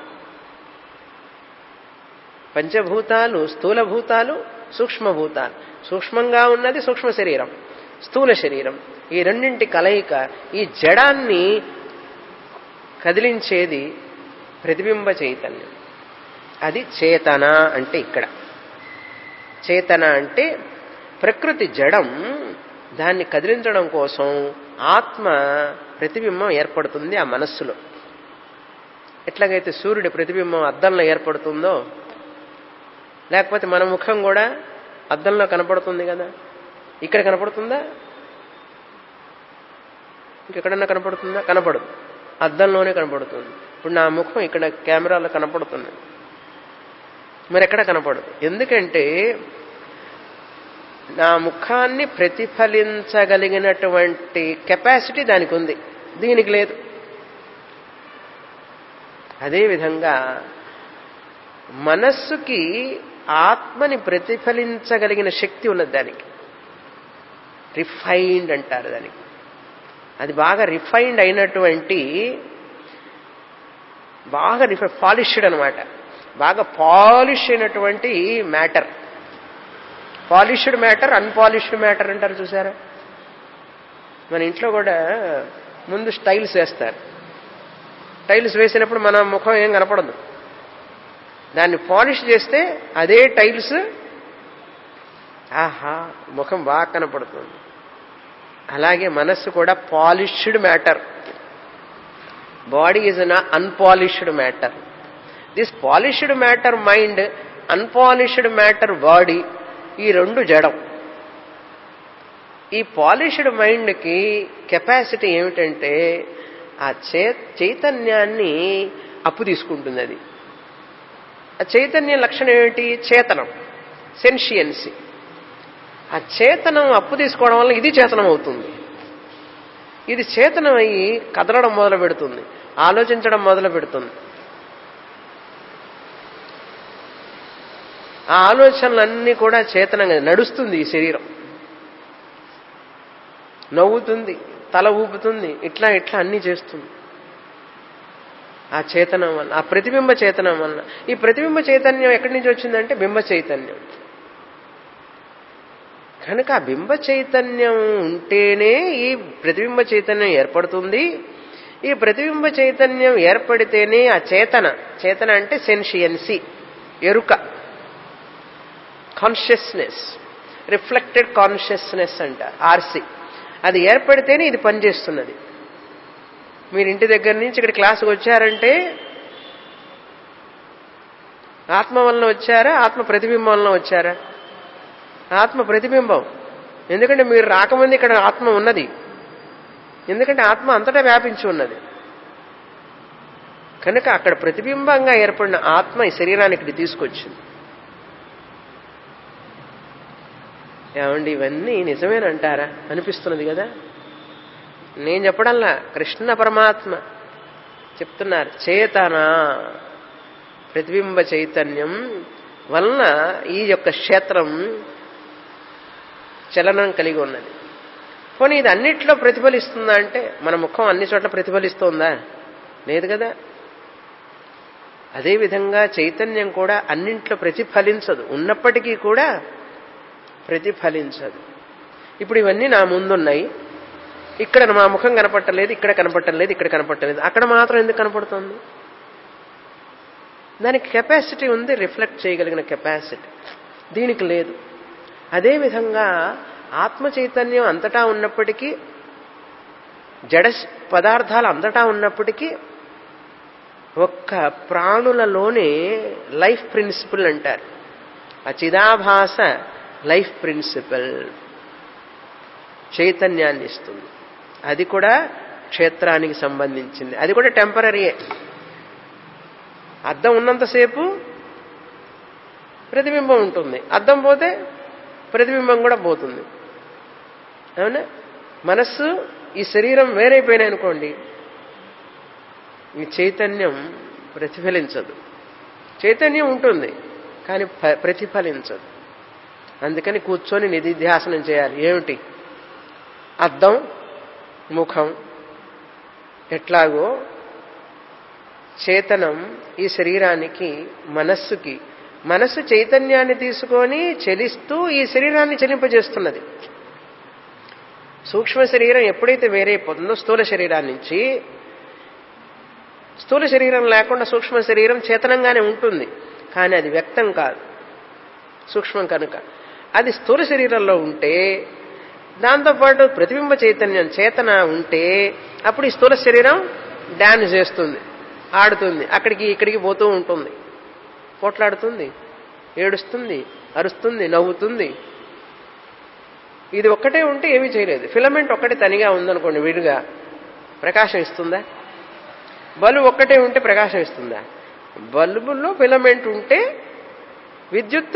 పంచభూతాలు స్థూల భూతాలు సూక్ష్మభూతాలు సూక్ష్మంగా ఉన్నది సూక్ష్మ శరీరం స్థూల శరీరం ఈ రెండింటి కలయిక ఈ జడాన్ని కదిలించేది ప్రతిబింబ చైతన్యం అది చేతన అంటే ఇక్కడ చేతన అంటే ప్రకృతి జడం దాన్ని కదిలించడం కోసం ఆత్మ ప్రతిబింబం ఏర్పడుతుంది ఆ మనస్సులో ఎట్లాగైతే సూర్యుడి ప్రతిబింబం అద్దంలో ఏర్పడుతుందో లేకపోతే మన ముఖం కూడా అద్దంలో కనపడుతుంది కదా ఇక్కడ కనపడుతుందా ఇంకెక్కడన్నా కనపడుతుందా కనపడదు అద్దంలోనే కనపడుతుంది ఇప్పుడు నా ముఖం ఇక్కడ కెమెరాలో కనపడుతుంది మరి ఎక్కడ కనపడదు ఎందుకంటే నా ముఖాన్ని ప్రతిఫలించగలిగినటువంటి కెపాసిటీ దానికి ఉంది దీనికి లేదు అదేవిధంగా మనస్సుకి ఆత్మని ప్రతిఫలించగలిగిన శక్తి ఉన్నది దానికి రిఫైన్డ్ అంటారు దానికి అది బాగా రిఫైన్డ్ అయినటువంటి బాగా రిఫై పాలిష్డ్ అనమాట బాగా పాలిష్ అయినటువంటి matter polished matter unpolished matter అంటారు చూసారా మన ఇంట్లో కూడా ముందు స్టైల్స్ వేస్తారు టైల్స్ వేసినప్పుడు మన ముఖం ఏం కనపడదు దాన్ని పాలిష్ చేస్తే అదే టైల్స్ ఆహా ముఖం బాగా కనపడుతుంది అలాగే మనస్సు కూడా polished matter body is un unpolished matter this polished matter mind unpolished matter body ఈ రెండు జడం ఈ పాలిష్డ్ మైండ్కి కెపాసిటీ ఏమిటంటే ఆ చే చైతన్యాన్ని అప్పు తీసుకుంటుంది అది ఆ చైతన్య లక్షణం ఏమిటి చేతనం సెన్షియన్సీ ఆ చేతనం అప్పు తీసుకోవడం వల్ల ఇది చేతనం అవుతుంది ఇది చేతనం అయ్యి కదలడం మొదలు పెడుతుంది ఆలోచించడం మొదలు పెడుతుంది ఆ ఆలోచనలన్నీ కూడా చేతనంగా నడుస్తుంది ఈ శరీరం నవ్వుతుంది తల ఊపుతుంది ఇట్లా ఇట్లా అన్నీ చేస్తుంది ఆ చేతనం వల్ల ఆ ప్రతిబింబ చేతనం వల్ల ఈ ప్రతిబింబ చైతన్యం ఎక్కడి నుంచి వచ్చిందంటే బింబ చైతన్యం కనుక ఆ బింబ చైతన్యం ఉంటేనే ఈ ప్రతిబింబ చైతన్యం ఏర్పడుతుంది ఈ ప్రతిబింబ చైతన్యం ఏర్పడితేనే ఆ చేతన చేతన అంటే సెన్షియన్సీ ఎరుక కాన్షియస్నెస్ రిఫ్లెక్టెడ్ కాన్షియస్నెస్ అంట ఆర్సి అది ఏర్పడితేనే ఇది పనిచేస్తున్నది మీరు ఇంటి దగ్గర నుంచి ఇక్కడ క్లాసుకు వచ్చారంటే ఆత్మ వలన వచ్చారా ఆత్మ ప్రతిబింబం వలన వచ్చారా ఆత్మ ప్రతిబింబం ఎందుకంటే మీరు రాకముందు ఇక్కడ ఆత్మ ఉన్నది ఎందుకంటే ఆత్మ అంతటా వ్యాపించి ఉన్నది కనుక అక్కడ ప్రతిబింబంగా ఏర్పడిన ఆత్మ ఈ శరీరానికి తీసుకొచ్చింది ఏమండి ఇవన్నీ నిజమేనంటారా అనిపిస్తున్నది కదా నేను చెప్పడంలా కృష్ణ పరమాత్మ చెప్తున్నారు చేతన ప్రతిబింబ చైతన్యం వలన ఈ యొక్క క్షేత్రం చలనం కలిగి ఉన్నది పోనీ ఇది అన్నిట్లో ప్రతిఫలిస్తుందా అంటే మన ముఖం అన్ని చోట్ల ప్రతిఫలిస్తోందా లేదు కదా అదేవిధంగా చైతన్యం కూడా అన్నింట్లో ప్రతిఫలించదు ఉన్నప్పటికీ కూడా ప్రతిఫలించదు ఇప్పుడు ఇవన్నీ నా ముందున్నాయి ఇక్కడ మా ముఖం కనపట్టలేదు ఇక్కడ కనపట్టలేదు ఇక్కడ కనపట్టలేదు అక్కడ మాత్రం ఎందుకు కనపడుతుంది దానికి కెపాసిటీ ఉంది రిఫ్లెక్ట్ చేయగలిగిన కెపాసిటీ దీనికి లేదు అదేవిధంగా ఆత్మ చైతన్యం అంతటా ఉన్నప్పటికీ జడ పదార్థాలు అంతటా ఉన్నప్పటికీ ఒక్క ప్రాణులలోనే లైఫ్ ప్రిన్సిపల్ అంటారు ఆ చిదాభాస లైఫ్ ప్రిన్సిపల్ చైతన్యాన్ని ఇస్తుంది అది కూడా క్షేత్రానికి సంబంధించింది అది కూడా టెంపరీయే అద్దం ఉన్నంతసేపు ప్రతిబింబం ఉంటుంది అద్దం పోతే ప్రతిబింబం కూడా పోతుంది అవునా మనస్సు ఈ శరీరం వేరైపోయినాయి అనుకోండి ఈ చైతన్యం ప్రతిఫలించదు చైతన్యం ఉంటుంది కానీ ప్రతిఫలించదు అందుకని కూర్చొని నిధిధ్యాసనం చేయాలి ఏమిటి అద్దం ముఖం ఎట్లాగో చేతనం ఈ శరీరానికి మనస్సుకి మనస్సు చైతన్యాన్ని తీసుకొని చలిస్తూ ఈ శరీరాన్ని చలింపజేస్తున్నది సూక్ష్మ శరీరం ఎప్పుడైతే వేరైపోతుందో స్థూల శరీరాన్ని నుంచి స్థూల శరీరం లేకుండా సూక్ష్మ శరీరం చేతనంగానే ఉంటుంది కానీ అది వ్యక్తం కాదు సూక్ష్మం కనుక అది స్థూల శరీరంలో ఉంటే దాంతోపాటు ప్రతిబింబ చైతన్యం చేతన ఉంటే అప్పుడు ఈ స్థూల శరీరం డాన్స్ చేస్తుంది ఆడుతుంది అక్కడికి ఇక్కడికి పోతూ ఉంటుంది పోట్లాడుతుంది ఏడుస్తుంది అరుస్తుంది నవ్వుతుంది ఇది ఒక్కటే ఉంటే ఏమీ చేయలేదు ఫిలమెంట్ ఒక్కటే తనిగా ఉందనుకోండి విడిగా ప్రకాశం ఇస్తుందా బల్బు ఒక్కటే ఉంటే ప్రకాశం ఇస్తుందా బల్బుల్లో ఫిలమెంట్ ఉంటే విద్యుత్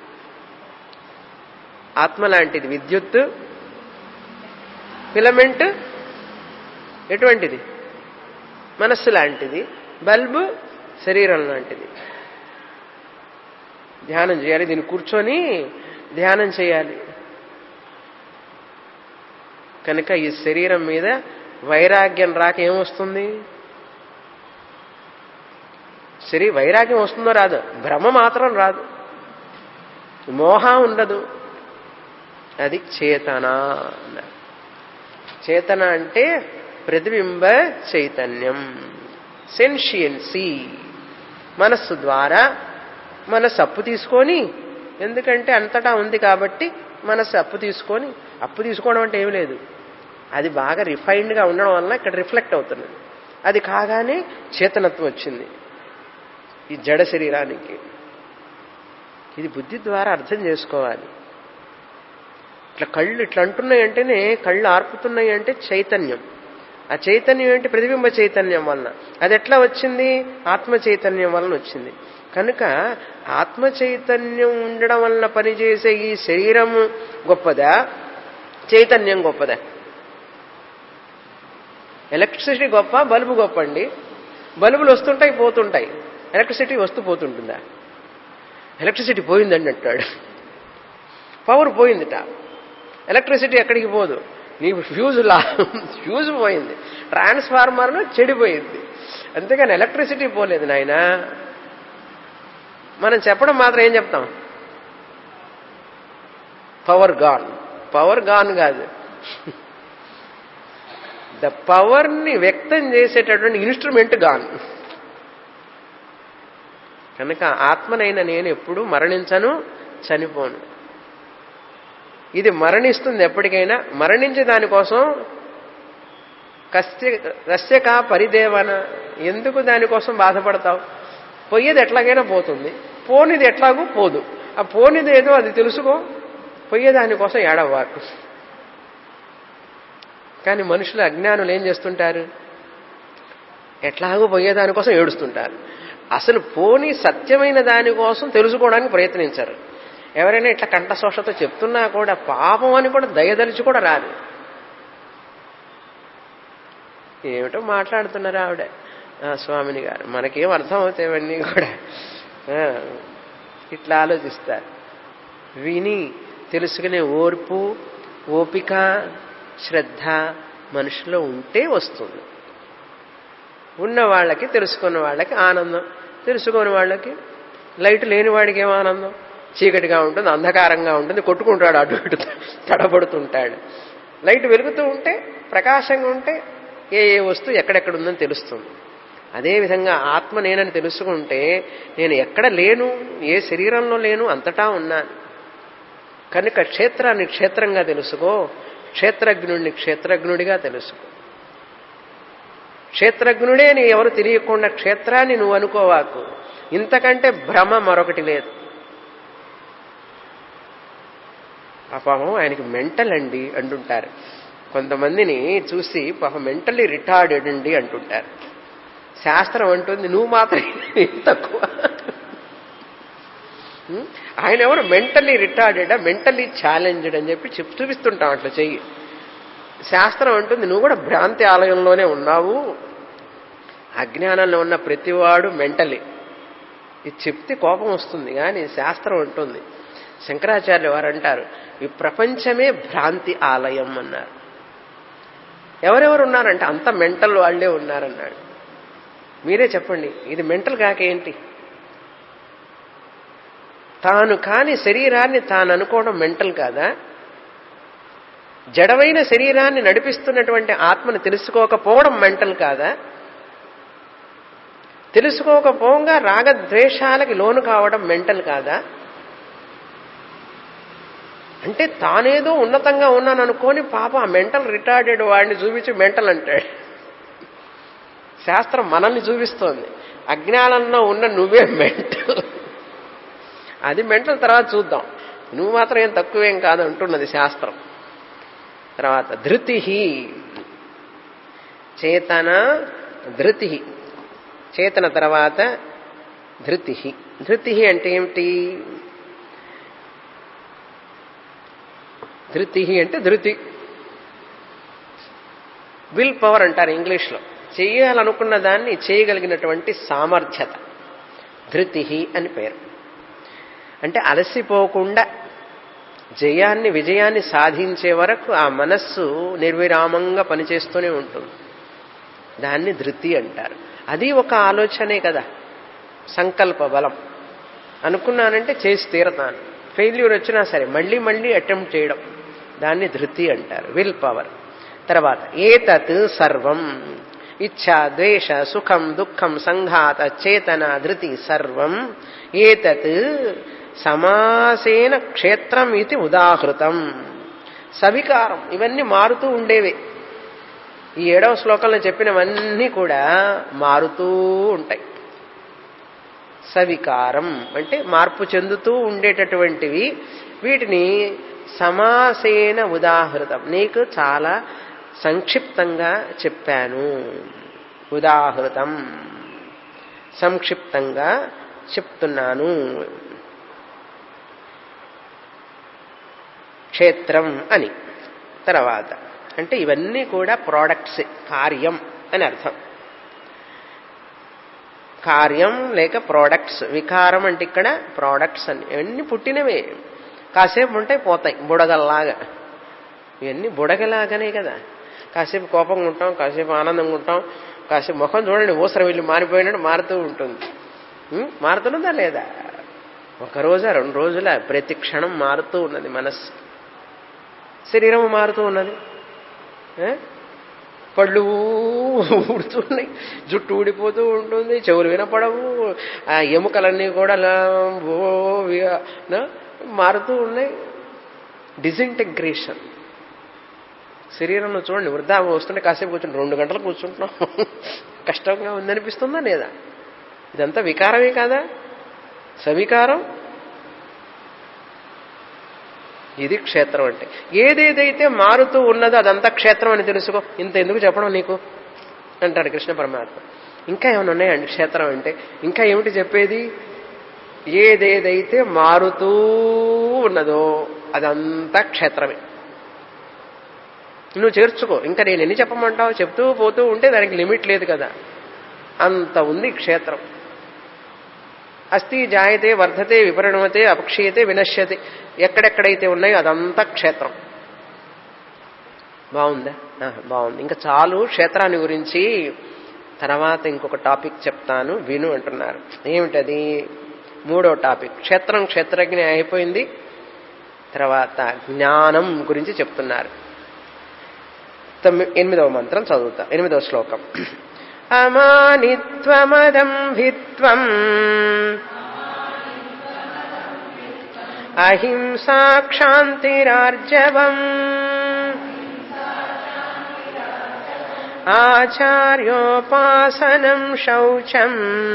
ఆత్మ లాంటిది విద్యుత్ ఫిలమెంట్ ఎటువంటిది మనస్సు లాంటిది బల్బు శరీరం లాంటిది ధ్యానం చేయాలి దీన్ని కూర్చొని ధ్యానం చేయాలి కనుక ఈ శరీరం మీద వైరాగ్యం రాక ఏమొస్తుంది సరే వైరాగ్యం వస్తుందో రాదు భ్రమ మాత్రం రాదు మోహం ఉండదు అది చేతన అన్నారు చేతన అంటే ప్రతిబింబ చైతన్యం సెన్షియన్సీ మనస్సు ద్వారా మనస్సు అప్పు తీసుకొని ఎందుకంటే అంతటా ఉంది కాబట్టి మనస్సు అప్పు తీసుకొని అప్పు తీసుకోవడం అంటే ఏమి లేదు అది బాగా రిఫైన్డ్గా ఉండడం వల్ల ఇక్కడ రిఫ్లెక్ట్ అవుతుంది అది కాగానే చేతనత్వం వచ్చింది ఈ జడ శరీరానికి ఇది బుద్ధి ద్వారా అర్థం చేసుకోవాలి ఇట్లా కళ్ళు ఇట్లా అంటున్నాయి అంటేనే కళ్ళు ఆర్పుతున్నాయి అంటే చైతన్యం ఆ చైతన్యం ఏంటి ప్రతిబింబ చైతన్యం వలన అది ఎట్లా వచ్చింది ఆత్మ చైతన్యం వలన వచ్చింది కనుక ఆత్మ చైతన్యం ఉండడం వలన పనిచేసే ఈ శరీరం గొప్పదా చైతన్యం గొప్పదా ఎలక్ట్రిసిటీ గొప్ప బల్బు గొప్ప అండి బల్బులు వస్తుంటాయి పోతుంటాయి ఎలక్ట్రిసిటీ వస్తూ పోతుంటుందా ఎలక్ట్రిసిటీ పోయిందండి అంటాడు పవర్ పోయిందిట ఎలక్ట్రిసిటీ ఎక్కడికి పోదు నీకు ఫ్యూజ్ లా ఫ్యూజ్ పోయింది ట్రాన్స్ఫార్మర్ చెడిపోయింది అంతేగాని ఎలక్ట్రిసిటీ పోలేదు నాయన మనం చెప్పడం మాత్రం ఏం చెప్తాం పవర్ గాన్ పవర్ గాన్ కాదు ద పవర్ని వ్యక్తం చేసేటటువంటి ఇన్స్ట్రుమెంట్ గాన్ కనుక ఆత్మనైన నేను ఎప్పుడు మరణించను చనిపోను ఇది మరణిస్తుంది ఎప్పటికైనా మరణించే దానికోసం కస్య కస్యకా పరిదేవన ఎందుకు దానికోసం బాధపడతావు పొయ్యేది ఎట్లాగైనా పోతుంది పోనిది ఎట్లాగూ పోదు ఆ పోనిది ఏదో అది తెలుసుకో పొయ్యేదానికోసం ఏడవ్వాకు కానీ మనుషులు అజ్ఞానులు ఏం చేస్తుంటారు ఎట్లాగో పోయేదానికోసం ఏడుస్తుంటారు అసలు పోని సత్యమైన దానికోసం తెలుసుకోవడానికి ప్రయత్నించరు ఎవరైనా ఇట్లా కంఠశోషతో చెప్తున్నా కూడా పాపం అని కూడా దయదలిచి కూడా రాదు ఏమిటో మాట్లాడుతున్నారు ఆవిడ స్వామిని గారు మనకేం అర్థం అవుతాయివన్నీ కూడా ఇట్లా ఆలోచిస్తారు విని తెలుసుకునే ఓర్పు ఓపిక శ్రద్ధ మనుషులో ఉంటే వస్తుంది ఉన్న వాళ్ళకి తెలుసుకున్న వాళ్ళకి ఆనందం తెలుసుకుని వాళ్ళకి లైట్ లేని వాడికి ఏం ఆనందం చీకటిగా ఉంటుంది అంధకారంగా ఉంటుంది కొట్టుకుంటాడు అటు ఇటు తడబడుతుంటాడు లైట్ వెలుగుతూ ఉంటే ప్రకాశంగా ఉంటే ఏ ఏ వస్తువు ఎక్కడెక్కడ ఉందని తెలుస్తుంది అదేవిధంగా ఆత్మ నేనని తెలుసుకుంటే నేను ఎక్కడ లేను ఏ శరీరంలో లేను అంతటా ఉన్నాను కనుక క్షేత్రాన్ని క్షేత్రంగా తెలుసుకో క్షేత్రజ్ఞుడిని క్షేత్రజ్ఞుడిగా తెలుసుకో క్షేత్రజ్ఞుడే నీ ఎవరు తెలియకుండా క్షేత్రాన్ని నువ్వు అనుకోవాకు ఇంతకంటే భ్రమ మరొకటి లేదు ఆ పాపం ఆయనకి మెంటల్ అండి అంటుంటారు కొంతమందిని చూసి పాపం మెంటల్లీ రిటార్డెడ్ అండి అంటుంటారు శాస్త్రం అంటుంది నువ్వు మాత్రం తక్కువ ఆయన ఎవరు మెంటల్లీ రిటార్డెడా మెంటల్లీ ఛాలెంజ్డ్ అని చెప్పి చెప్పి చూపిస్తుంటాం అట్లా చెయ్యి శాస్త్రం అంటుంది నువ్వు కూడా భ్రాంతి ఆలయంలోనే ఉన్నావు అజ్ఞానంలో ఉన్న ప్రతివాడు మెంటలీ ఇది చెప్తే కోపం వస్తుంది కానీ శాస్త్రం ఉంటుంది శంకరాచార్య వారు అంటారు ఈ ప్రపంచమే భ్రాంతి ఆలయం అన్నారు ఎవరెవరు ఉన్నారంటే అంత మెంటల్ వాళ్లే ఉన్నారన్నాడు మీరే చెప్పండి ఇది మెంటల్ కాకేంటి తాను కాని శరీరాన్ని తాను అనుకోవడం మెంటల్ కాదా జడమైన శరీరాన్ని నడిపిస్తున్నటువంటి ఆత్మను తెలుసుకోకపోవడం మెంటల్ కాదా తెలుసుకోకపోగా రాగద్వేషాలకి లోను కావడం మెంటల్ కాదా అంటే తానేదో ఉన్నతంగా ఉన్నాను అనుకోని పాప ఆ మెంటల్ రిటార్డెడ్ వాడిని చూపించి మెంటల్ అంటాడు శాస్త్రం మనల్ని చూపిస్తోంది అజ్ఞానంలో ఉన్న నువ్వే మెంటల్ అది మెంటల్ తర్వాత చూద్దాం నువ్వు మాత్రం ఏం తక్కువేం కాదు అంటున్నది శాస్త్రం తర్వాత ధృతి చేతన ధృతి చేతన తర్వాత ధృతి ధృతి అంటే ఏమిటి ధృతి అంటే ధృతి విల్ పవర్ అంటారు ఇంగ్లీష్లో చేయాలనుకున్న దాన్ని చేయగలిగినటువంటి సామర్థ్యత ధృతి అని పేరు అంటే అలసిపోకుండా జయాన్ని విజయాన్ని సాధించే వరకు ఆ మనస్సు నిర్విరామంగా పనిచేస్తూనే ఉంటుంది దాన్ని ధృతి అంటారు అది ఒక ఆలోచనే కదా సంకల్ప బలం అనుకున్నానంటే చేసి తీరతాను ఫెయిల్యూర్ వచ్చినా సరే మళ్ళీ మళ్ళీ అటెంప్ట్ చేయడం దాన్ని ధృతి అంటారు విల్ పవర్ తర్వాత ఏతత్ సర్వం ఇచ్ఛ ద్వేష సుఖం దుఃఖం సంఘాత చేతన ధృతి సర్వం ఏతత్ సమాసేన క్షేత్రం ఇది ఉదాహృతం సవికారం ఇవన్నీ మారుతూ ఉండేవే ఈ ఏడవ శ్లోకంలో చెప్పినవన్నీ కూడా మారుతూ ఉంటాయి సవికారం అంటే మార్పు చెందుతూ ఉండేటటువంటివి వీటిని సమాసేన ఉదాహృతం నీకు చాలా సంక్షిప్తంగా చెప్పాను ఉదాహృతం సంక్షిప్తంగా చెప్తున్నాను క్షేత్రం అని తర్వాత అంటే ఇవన్నీ కూడా ప్రోడక్ట్స్ కార్యం అని అర్థం కార్యం లేక ప్రోడక్ట్స్ వికారం అంటే ఇక్కడ ప్రోడక్ట్స్ అని ఇవన్నీ పుట్టినవే కాసేపు ఉంటాయి పోతాయి బుడగల్లాగా ఇవన్నీ బుడగలాగానే కదా కాసేపు కోపంగా ఉంటాం కాసేపు ఆనందంగా ఉంటాం కాసేపు ముఖం చూడండి ఊసర వెళ్ళి మారిపోయినట్టు మారుతూ ఉంటుంది ఉం? మారుతున్నదా లేదా ఒక రోజా రెండు రోజుల ప్రతి క్షణం మారుతూ ఉన్నది మనస్సు శరీరం మారుతూ ఉన్నది ఏ? పళ్ళు ఊడుతున్నాయి జుట్టు ఊడిపోతూ ఉంటుంది చెవులు వినపడవు ఆ ఎముకలన్నీ కూడా అలా ఓ వి- నా? మారుతూ ఉన్నాయి డిజింటెగ్రేషన్ శరీరంలో చూడండి వృద్ధాపం వస్తుంటే కాసేపు కూర్చుని రెండు గంటలు కూర్చుంటున్నాం కష్టంగా ఉందనిపిస్తుందా లేదా ఇదంతా వికారమే కాదా సవికారం ఇది క్షేత్రం అంటే ఏదేదైతే మారుతూ ఉన్నదో అదంతా క్షేత్రం అని తెలుసుకో ఇంత ఎందుకు చెప్పడం నీకు అంటాడు కృష్ణ పరమాత్మ ఇంకా ఏమైనా ఉన్నాయండి క్షేత్రం అంటే ఇంకా ఏమిటి చెప్పేది ఏదేదైతే మారుతూ ఉన్నదో అదంతా క్షేత్రమే నువ్వు చేర్చుకో ఇంకా నేను ఎన్ని చెప్పమంటావు చెప్తూ పోతూ ఉంటే దానికి లిమిట్ లేదు కదా అంత ఉంది క్షేత్రం అస్థి జాయతే వర్ధతే విపరిణమతే అపక్షీయతే వినశ్యతే ఎక్కడెక్కడైతే ఉన్నాయో అదంతా క్షేత్రం బాగుందా ఆ, బాగుంది ఇంకా చాలు క్షేత్రాన్ని గురించి తర్వాత ఇంకొక టాపిక్ చెప్తాను విను అంటున్నారు ఏమిటది మూడో టాపిక్ క్షేత్రం క్షేత్రజ్ఞ అయిపోయింది తర్వాత జ్ఞానం గురించి చెప్తున్నారు తొమ్మి ఎనిమిదవ మంత్రం చదువుతా ఎనిమిదవ శ్లోకం అమానిత్వమదం భిత్వం అహింసా క్షాంతిరార్జవం ఆచార్యోపాసనం శౌచం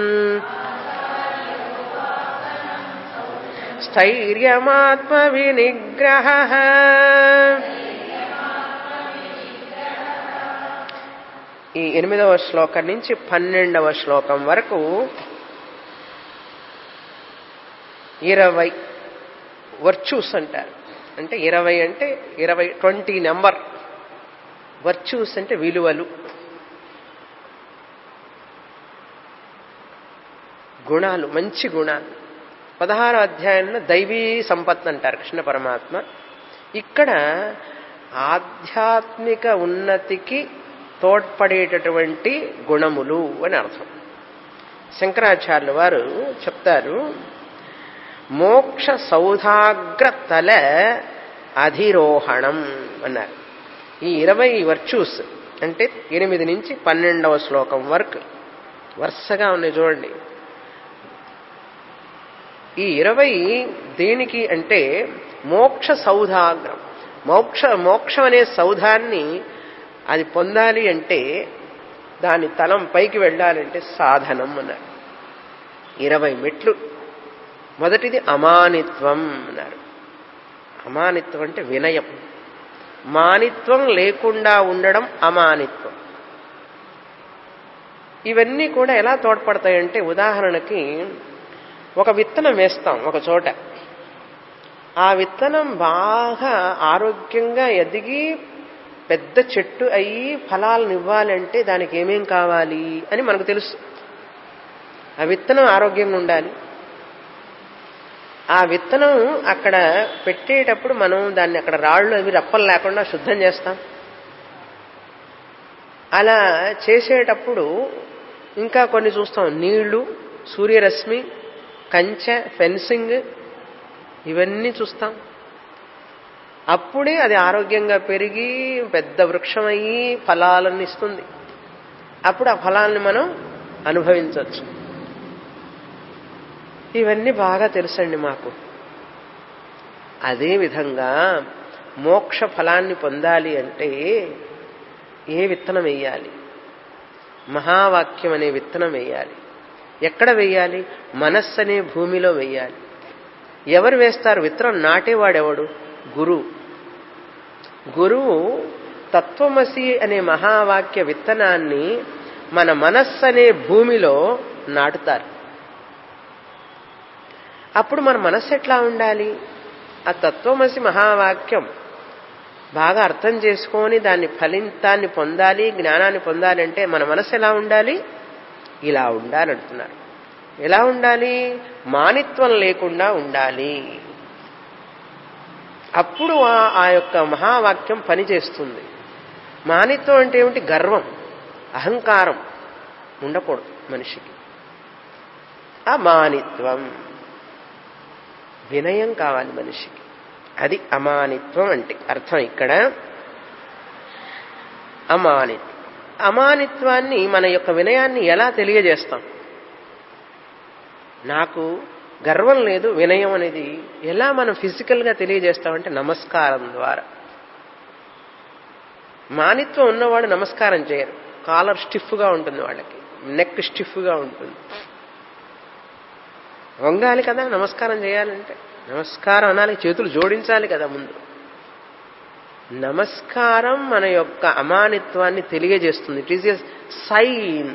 స్థైర్యమాత్మవినిగ్రహ ఈ ఎనిమిదవ శ్లోకం నుంచి పన్నెండవ శ్లోకం వరకు ఇరవై వర్చ్యూస్ అంటారు అంటే ఇరవై అంటే ఇరవై ట్వంటీ నెంబర్ వర్చ్యూస్ అంటే విలువలు గుణాలు మంచి గుణాలు పదహారో అధ్యాయంలో దైవీ సంపత్ అంటారు కృష్ణ పరమాత్మ ఇక్కడ ఆధ్యాత్మిక ఉన్నతికి తోడ్పడేటటువంటి గుణములు అని అర్థం శంకరాచార్యుల వారు చెప్తారు మోక్ష సౌధాగ్ర తల అధిరోహణం అన్నారు ఈ ఇరవై వర్చ్యూస్ అంటే ఎనిమిది నుంచి పన్నెండవ శ్లోకం వరకు వరుసగా ఉన్నాయి చూడండి ఈ ఇరవై దేనికి అంటే మోక్ష సౌధాగ్రం మోక్ష మోక్షం అనే సౌధాన్ని అది పొందాలి అంటే దాని తలం పైకి వెళ్ళాలంటే సాధనం అన్నారు ఇరవై మెట్లు మొదటిది అమానిత్వం అన్నారు అమానిత్వం అంటే వినయం మానిత్వం లేకుండా ఉండడం అమానిత్వం ఇవన్నీ కూడా ఎలా తోడ్పడతాయంటే ఉదాహరణకి ఒక విత్తనం వేస్తాం ఒక చోట ఆ విత్తనం బాగా ఆరోగ్యంగా ఎదిగి పెద్ద చెట్టు అయ్యి ఫలాలను ఇవ్వాలంటే దానికి ఏమేం కావాలి అని మనకు తెలుసు ఆ విత్తనం ఆరోగ్యంగా ఉండాలి ఆ విత్తనం అక్కడ పెట్టేటప్పుడు మనం దాన్ని అక్కడ రాళ్ళు అవి రప్పలు లేకుండా శుద్ధం చేస్తాం అలా చేసేటప్పుడు ఇంకా కొన్ని చూస్తాం నీళ్లు సూర్యరశ్మి కంచె ఫెన్సింగ్ ఇవన్నీ చూస్తాం అప్పుడే అది ఆరోగ్యంగా పెరిగి పెద్ద వృక్షం అయ్యి ఫలాలను ఇస్తుంది అప్పుడు ఆ ఫలాలను మనం అనుభవించవచ్చు ఇవన్నీ బాగా తెలుసండి మాకు అదేవిధంగా మోక్ష ఫలాన్ని పొందాలి అంటే ఏ విత్తనం వేయాలి మహావాక్యం అనే విత్తనం వేయాలి ఎక్కడ వేయాలి మనస్సు అనే భూమిలో వేయాలి ఎవరు వేస్తారు విత్తనం నాటేవాడెవడు గురువు గురువు తత్వమసి అనే మహావాక్య విత్తనాన్ని మన మనస్సు అనే భూమిలో నాటుతారు అప్పుడు మన మనస్సు ఎట్లా ఉండాలి ఆ తత్వమసి మహావాక్యం బాగా అర్థం చేసుకొని దాన్ని ఫలితాన్ని పొందాలి జ్ఞానాన్ని పొందాలి అంటే మన మనసు ఎలా ఉండాలి ఇలా ఉండాలంటున్నారు ఎలా ఉండాలి మానిత్వం లేకుండా ఉండాలి అప్పుడు ఆ యొక్క మహావాక్యం పనిచేస్తుంది మానిత్వం అంటే ఏమిటి గర్వం అహంకారం ఉండకూడదు మనిషికి అమానిత్వం వినయం కావాలి మనిషికి అది అమానిత్వం అంటే అర్థం ఇక్కడ అమానిత్వం అమానిత్వాన్ని మన యొక్క వినయాన్ని ఎలా తెలియజేస్తాం నాకు గర్వం లేదు వినయం అనేది ఎలా మనం ఫిజికల్గా తెలియజేస్తామంటే నమస్కారం ద్వారా మానిత్వం ఉన్నవాడు నమస్కారం చేయరు కాలర్ స్టిఫ్గా ఉంటుంది వాళ్ళకి నెక్ స్టిఫ్గా ఉంటుంది వంగాలి కదా నమస్కారం చేయాలంటే నమస్కారం అనాలి చేతులు జోడించాలి కదా ముందు నమస్కారం మన యొక్క అమానిత్వాన్ని తెలియజేస్తుంది it is a sign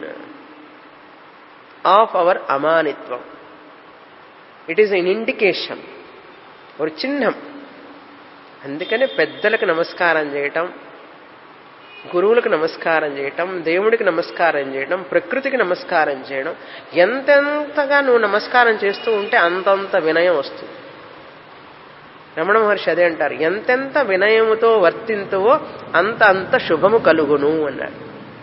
of our అమానిత్వం ఇట్ ఈస్ ఎన్ ఇండికేషన్ ఒక చిహ్నం అందుకనే పెద్దలకు నమస్కారం చేయటం గురువులకు నమస్కారం చేయటం దేవుడికి నమస్కారం చేయడం ప్రకృతికి నమస్కారం చేయడం ఎంతెంతగా నువ్వు నమస్కారం చేస్తూ ఉంటే అంతంత వినయం వస్తుంది రమణ మహర్షి అదే అంటారు ఎంతెంత వినయముతో వర్తింతువో అంత అంత శుభము కలుగును అన్నాడు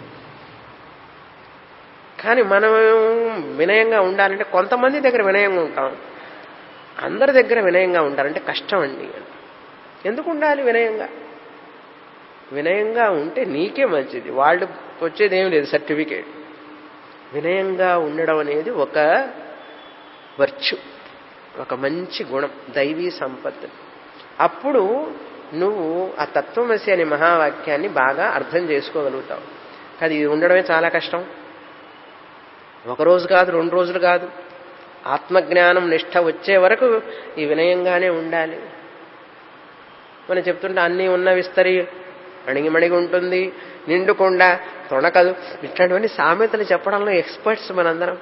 కానీ మనం వినయంగా ఉండాలంటే కొంతమంది దగ్గర వినయంగా ఉంటాం అందరి దగ్గర వినయంగా ఉండాలంటే కష్టం అండి ఎందుకు ఉండాలి వినయంగా వినయంగా ఉంటే నీకే మంచిది వాళ్ళు వచ్చేది ఏం లేదు సర్టిఫికేట్ వినయంగా ఉండడం అనేది ఒక వర్చు ఒక మంచి గుణం దైవీ సంపత్తి అప్పుడు నువ్వు ఆ తత్వమసి అనే మహావాక్యాన్ని బాగా అర్థం చేసుకోగలుగుతావు కానీ ఇది ఉండడమే చాలా కష్టం ఒక రోజు కాదు రెండు రోజులు కాదు ఆత్మజ్ఞానం నిష్ట వచ్చే వరకు ఈ వినయంగానే ఉండాలి మనం చెప్తుంటే అన్నీ ఉన్న విస్తరి అణిగిమణిగి ఉంటుంది నిండుకుండా తొణకదు ఇట్లాంటివన్నీ సామెతలు చెప్పడంలో ఎక్స్పర్ట్స్ మనందరం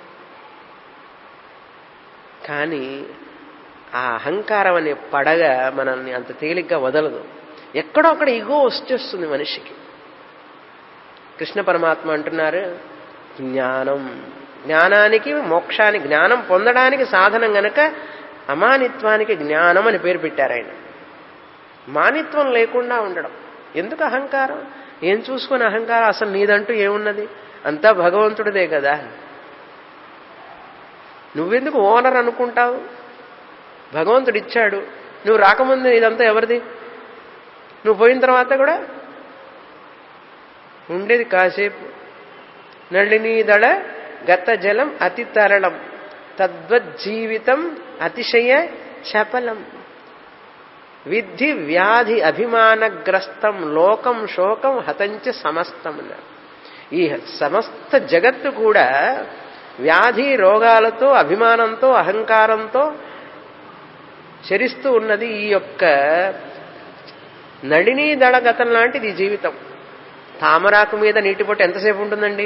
కానీ ఆ అహంకారం అనే పడగ మనల్ని అంత తేలిగ్గా వదలదు ఎక్కడో అక్కడ ఇగో వచ్చేస్తుంది మనిషికి కృష్ణ పరమాత్మ అంటున్నారు జ్ఞానం జ్ఞానానికి మోక్షానికి జ్ఞానం పొందడానికి సాధనం గనక అమానిత్వానికి జ్ఞానం అని పేరు పెట్టారు ఆయన మానిత్వం లేకుండా ఉండడం ఎందుకు అహంకారం ఏం చూసుకుని అహంకారం అసలు నీదంటూ ఏమున్నది అంతా భగవంతుడిదే కదా నువ్వెందుకు ఓనర్ అనుకుంటావు భగవంతుడు ఇచ్చాడు నువ్వు రాకముందు ఇదంతా ఎవరిది నువ్వు పోయిన తర్వాత కూడా ఉండేది కాసేపు నళినీ దళ గత జలం అతి తరళం తద్వజ్జీవితం అతిశయ చపలం విద్ధి వ్యాధి అభిమానగ్రస్తం లోకం శోకం హతంచ సమస్తం ఈ సమస్త జగత్తు కూడా వ్యాధి రోగాలతో అభిమానంతో అహంకారంతో చరిస్తూ ఉన్నది ఈ యొక్క నళినీ దళగతం లాంటిది ఈ జీవితం తామరాకు మీద నీటి పొట్టు ఎంతసేపు ఉంటుందండి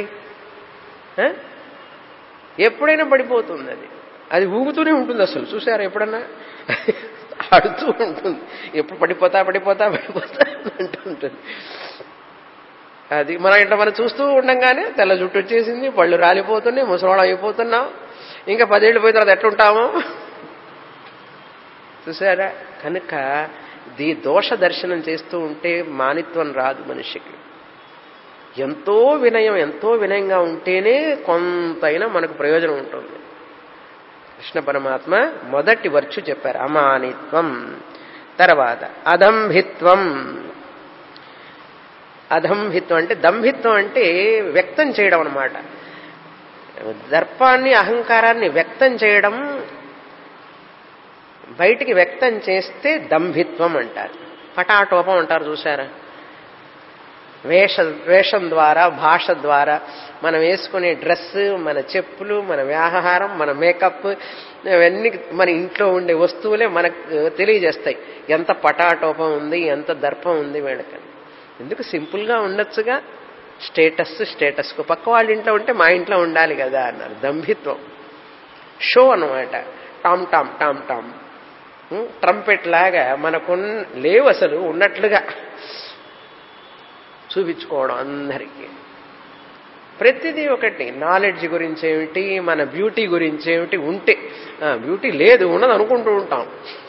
ఎప్పుడైనా పడిపోతుంది అది అది ఊగుతూనే ఉంటుంది అసలు చూసారా ఎప్పుడన్నా ఆడుతూ ఉంటుంది ఎప్పుడు పడిపోతా పడిపోతా పడిపోతా అంటూ ఉంటుంది అది మనం ఇట్లా మనం చూస్తూ ఉండంగానే తెల్ల జుట్టు వచ్చేసింది పళ్ళు రాలిపోతున్నాయి ముసలోళం అయిపోతున్నాం ఇంకా పదేళ్ళు పోయిన తర్వాత ఎట్లుంటాము చూసారా కనుక దీ దోష దర్శనం చేస్తూ ఉంటే మానిత్వం రాదు మనిషికి ఎంతో వినయం ఎంతో వినయంగా ఉంటేనే కొంతైనా మనకు ప్రయోజనం ఉంటుంది కృష్ణ పరమాత్మ మొదటి వర్చు చెప్పారు అమానిత్వం తర్వాత అదంభిత్వం అదంభిత్వం అంటే దంభిత్వం అంటే వ్యక్తం చేయడం అనమాట దర్పాన్ని అహంకారాన్ని వ్యక్తం చేయడం బయటికి వ్యక్తం చేస్తే దంభిత్వం అంటారు పటాటోపం అంటారు చూసారా వేష వేషం ద్వారా భాష ద్వారా మనం వేసుకునే డ్రెస్ మన చెప్పులు మన వ్యాహారం మన మేకప్ ఇవన్నీ మన ఇంట్లో ఉండే వస్తువులే మనకు తెలియజేస్తాయి ఎంత పటాటోపం ఉంది ఎంత దర్పం ఉంది వీళ్ళకని ఎందుకు సింపుల్గా ఉండొచ్చుగా స్టేటస్ స్టేటస్కు పక్క వాళ్ళ ఇంట్లో ఉంటే మా ఇంట్లో ఉండాలి కదా అన్నారు దంభిత్వం షో అనమాట tom tom tom tom trumpet లాగా మనకు లేవు అసలు ఉన్నట్లుగా చూపించుకోవడం అందరికీ ప్రతిదీ ఒకటి నాలెడ్జ్ గురించి ఏమిటి మన బ్యూటీ గురించి ఏమిటి ఉంటే బ్యూటీ లేదు ఉన్నది అనుకుంటూ ఉంటాం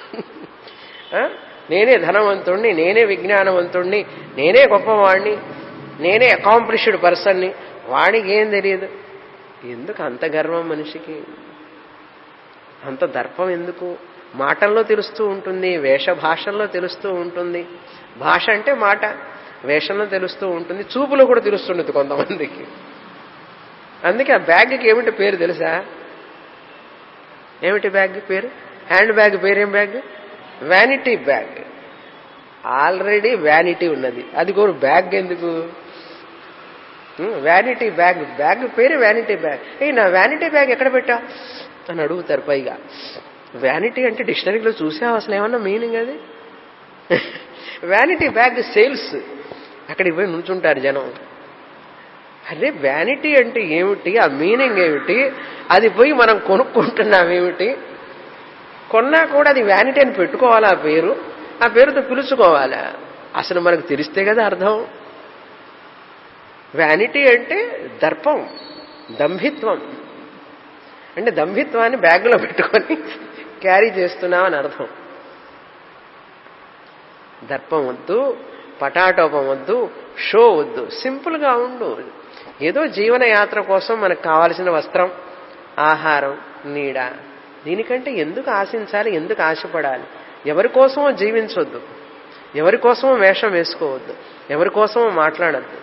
నేనే ధనవంతుణ్ణి నేనే విజ్ఞానవంతుణ్ణి నేనే గొప్పవాణ్ణి నేనే అకాంప్లిష్డ్ పర్సన్ని వాడికి ఏం తెలియదు ఎందుకు అంత గర్వం మనిషికి అంత దర్పం ఎందుకు మాటల్లో తెలుస్తూ ఉంటుంది వేష భాషల్లో తెలుస్తూ ఉంటుంది భాష అంటే మాట వేషంలో తెలుస్తూ ఉంటుంది చూపులో కూడా తెలుస్తుండదు కొంతమందికి అందుకే ఆ బ్యాగ్కి ఏమిటి పేరు తెలుసా ఏమిటి బ్యాగ్ పేరు హ్యాండ్ బ్యాగ్ పేరేం bag vanity bag already vanity ఉన్నది అది కూడా బ్యాగ్ ఎందుకు వ్యానిటీ బ్యాగ్ బ్యాగ్ పేరు వ్యానిటీ బ్యాగ్ ఏ నా వ్యానిటీ బ్యాగ్ ఎక్కడ పెట్టా అని అడుగుతారు పైగా వ్యానిటీ అంటే డిక్షనరీలో చూసావు అసలు ఏమన్నా మీనింగ్ అది వ్యానిటీ బ్యాగ్ సేల్స్ అక్కడికి పోయి నుంచుంటారు జనం అరే వ్యానిటీ అంటే ఏమిటి ఆ మీనింగ్ ఏమిటి అది పోయి మనం కొనుక్కుంటున్నాం ఏమిటి కొన్నా కూడా అది వ్యానిటీ అని పెట్టుకోవాలా ఆ పేరు ఆ పేరుతో పిలుచుకోవాలా అసలు మనకు తెలిస్తే కదా అర్థం వ్యానిటీ అంటే దర్పం దంభిత్వం అంటే దంభిత్వాన్ని బ్యాగులో పెట్టుకొని క్యారీ చేస్తున్నామని అర్థం దర్పం వద్దు పటాటోపం వద్దు షో వద్దు సింపుల్గా ఉండు ఏదో జీవన యాత్ర కోసం మనకు కావాల్సిన వస్త్రం ఆహారం నీడ దీనికంటే ఎందుకు ఆశించాలి ఎందుకు ఆశపడాలి ఎవరి కోసమో జీవించొద్దు ఎవరి కోసమో వేషం వేసుకోవద్దు ఎవరి కోసమో మాట్లాడద్దు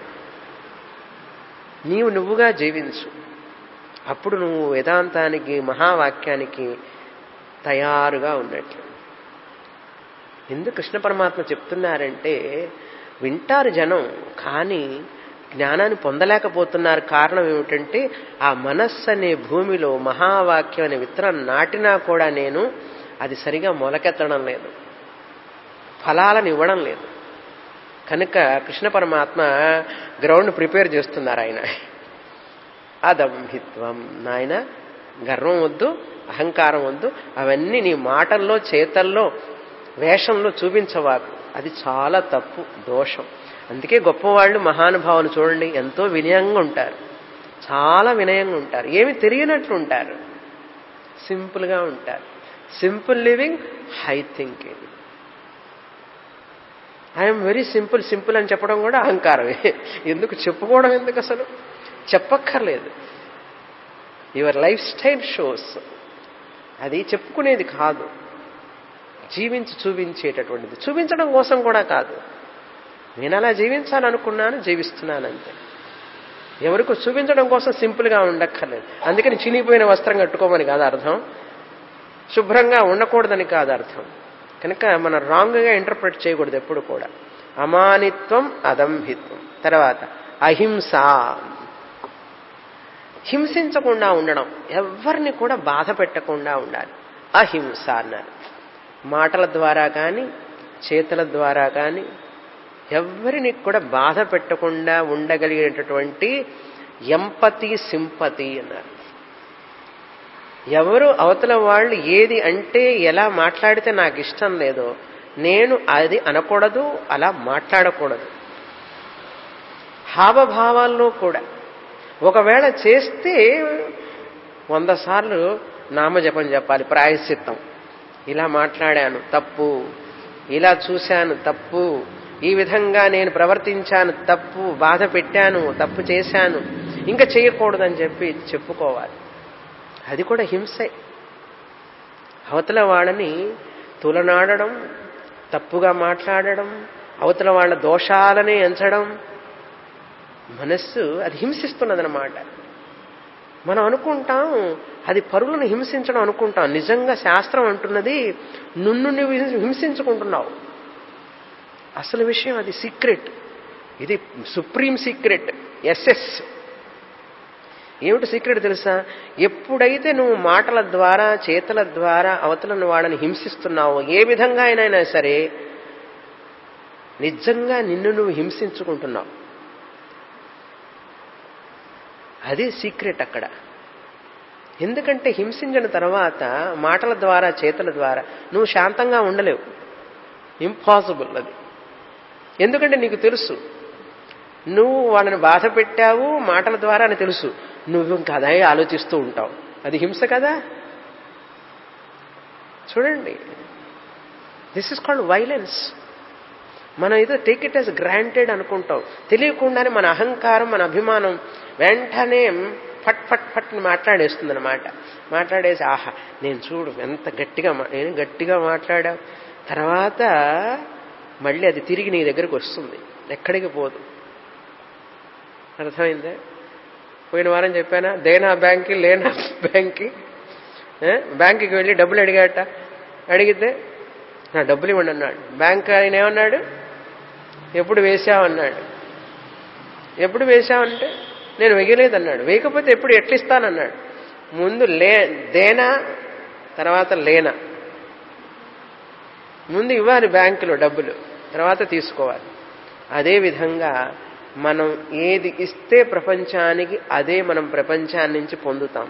నీవు నువ్వుగా జీవించు అప్పుడు నువ్వు వేదాంతానికి మహావాక్యానికి తయారుగా ఉన్నట్లు ఎందుకు కృష్ణ పరమాత్మ చెప్తున్నారంటే వింటారు జనం కానీ జ్ఞానాన్ని పొందలేకపోతున్నారు కారణం ఏమిటంటే ఆ మనస్సు అనే భూమిలో మహావాక్యం అనే విత్తనం నాటినా కూడా నేను అది సరిగా మొలకెత్తడం లేదు ఫలాలను ఇవ్వడం లేదు కనుక కృష్ణ పరమాత్మ గ్రౌండ్ ప్రిపేర్ చేస్తున్నారు ఆయన అదంభిత్వం నాయన గర్వం వద్దు అహంకారం వద్దు అవన్నీ నీ మాటల్లో చేతల్లో వేషంలో చూపించవాకు అది చాలా తప్పు దోషం అందుకే గొప్పవాళ్ళు మహానుభావులు చూడండి ఎంతో వినయంగా ఉంటారు చాలా వినయంగా ఉంటారు ఏమి తెలియనట్లు ఉంటారు సింపుల్గా ఉంటారు simple living high thinking I'm very simple simple అని చెప్పడం కూడా అహంకారమే ఎందుకు చెప్పుకోవడం ఎందుకు అసలు చెప్పక్కర్లేదు యువర్ లైఫ్ స్టైల్ షోస్ అది చెప్పుకునేది కాదు జీవించి చూపించేటటువంటిది చూపించడం కోసం కూడా కాదు నేను అలా జీవించాలనుకున్నాను జీవిస్తున్నాను అంతే ఎవరికో చూపించడం కోసం సింపుల్గా ఉండక్కర్లేదు అందుకని చినిగిపోయిన వస్త్రం కట్టుకోమని కాదు అర్థం శుభ్రంగా ఉండకూడదని కాదు అర్థం కనుక మనం రాంగ్గా ఇంటర్ప్రిట్ చేయకూడదు ఎప్పుడు కూడా అమానిత్వం అదంభిత్వం తర్వాత అహింస హింసించకుండా ఉండడం ఎవరిని కూడా బాధ పెట్టకుండా ఉండాలి అహింస అన్నారు మాటల ద్వారా కానీ చేతుల ద్వారా కానీ ఎవరిని కూడా బాధ పెట్టకుండా ఉండగలిగేటటువంటి ఎంపతి సింపతి అన్నారు ఎవరు అవతల వాళ్ళు ఏది అంటే ఎలా మాట్లాడితే నాకు ఇష్టం లేదో నేను అది అనకూడదు అలా మాట్లాడకూడదు హావభావాల్లో కూడా ఒకవేళ చేస్తే వంద సార్లు నామజపం చెప్పాలి ప్రాయశ్చిత్తం ఇలా మాట్లాడాను తప్పు ఇలా చూశాను తప్పు ఈ విధంగా నేను ప్రవర్తించాను తప్పు బాధ పెట్టాను తప్పు చేశాను ఇంకా చేయకూడదని చెప్పి చెప్పుకోవాలి అది కూడా హింసే అవతల వాళ్ళని తులనాడడం తప్పుగా మాట్లాడడం అవతల వాళ్ళ దోషాలనే ఎంచడం మనస్సు అది హింసిస్తున్నదనమాట మనం అనుకుంటాం అది పరులను హింసించడం అనుకుంటాం నిజంగా శాస్త్రం అంటున్నది నున్ను నువ్వు హింసించుకుంటున్నావు అసలు విషయం అది సీక్రెట్ ఇది సుప్రీం సీక్రెట్ ఎస్ఎస్ ఏమిటి సీక్రెట్ తెలుసా ఎప్పుడైతే నువ్వు మాటల ద్వారా చేతల ద్వారా అవతలను వాళ్ళని హింసిస్తున్నావో ఏ విధంగా అయినా సరే నిజంగా నిన్ను నువ్వు హింసించుకుంటున్నావు అది సీక్రెట్ అక్కడ ఎందుకంటే హింసించిన తర్వాత మాటల ద్వారా చేతల ద్వారా నువ్వు శాంతంగా ఉండలేవు ఇంపాసిబుల్ అది ఎందుకంటే నీకు తెలుసు నువ్వు వాళ్ళని బాధ పెట్టావు మాటల ద్వారా అని తెలుసు నువ్వు ఇంకా అదే ఆలోచిస్తూ ఉంటావు అది హింస కదా చూడండి దిస్ ఇస్ కాల్డ్ వైలెన్స్ మనం ఏదో టేక్ ఇట్ యాజ్ గ్రాంటెడ్ అనుకుంటాం తెలియకుండానే మన అహంకారం మన అభిమానం వెంటనే ఫట్ ఫట్ ఫట్ మాట్లాడేస్తుంది అనమాట మాట్లాడేసి ఆహా నేను చూడు ఎంత గట్టిగా నేను గట్టిగా మాట్లాడా తర్వాత మళ్ళీ అది తిరిగి నీ దగ్గరకు వస్తుంది ఎక్కడికి పోదు అర్థమైందా పోయిన వారం చెప్పానా దేనా బ్యాంక్కి లేనా బ్యాంక్కి బ్యాంకుకి వెళ్ళి డబ్బులు అడిగాట అడిగితే నా డబ్బులు ఇవ్వండి అన్నాడు బ్యాంక్ ఆయన ఏమన్నాడు ఎప్పుడు వేసావన్నాడు ఎప్పుడు వేసావంటే నేను వెయ్యలేదన్నాడు వేయకపోతే ఎప్పుడు ఎట్లిస్తానన్నాడు ముందు లే దేనా తర్వాత లేనా ముందు ఇవ్వాలి బ్యాంకులో డబ్బులు తర్వాత తీసుకోవాలి అదేవిధంగా మనం ఏది ఇస్తే ప్రపంచానికి అదే మనం ప్రపంచాన్ని నుంచి పొందుతాం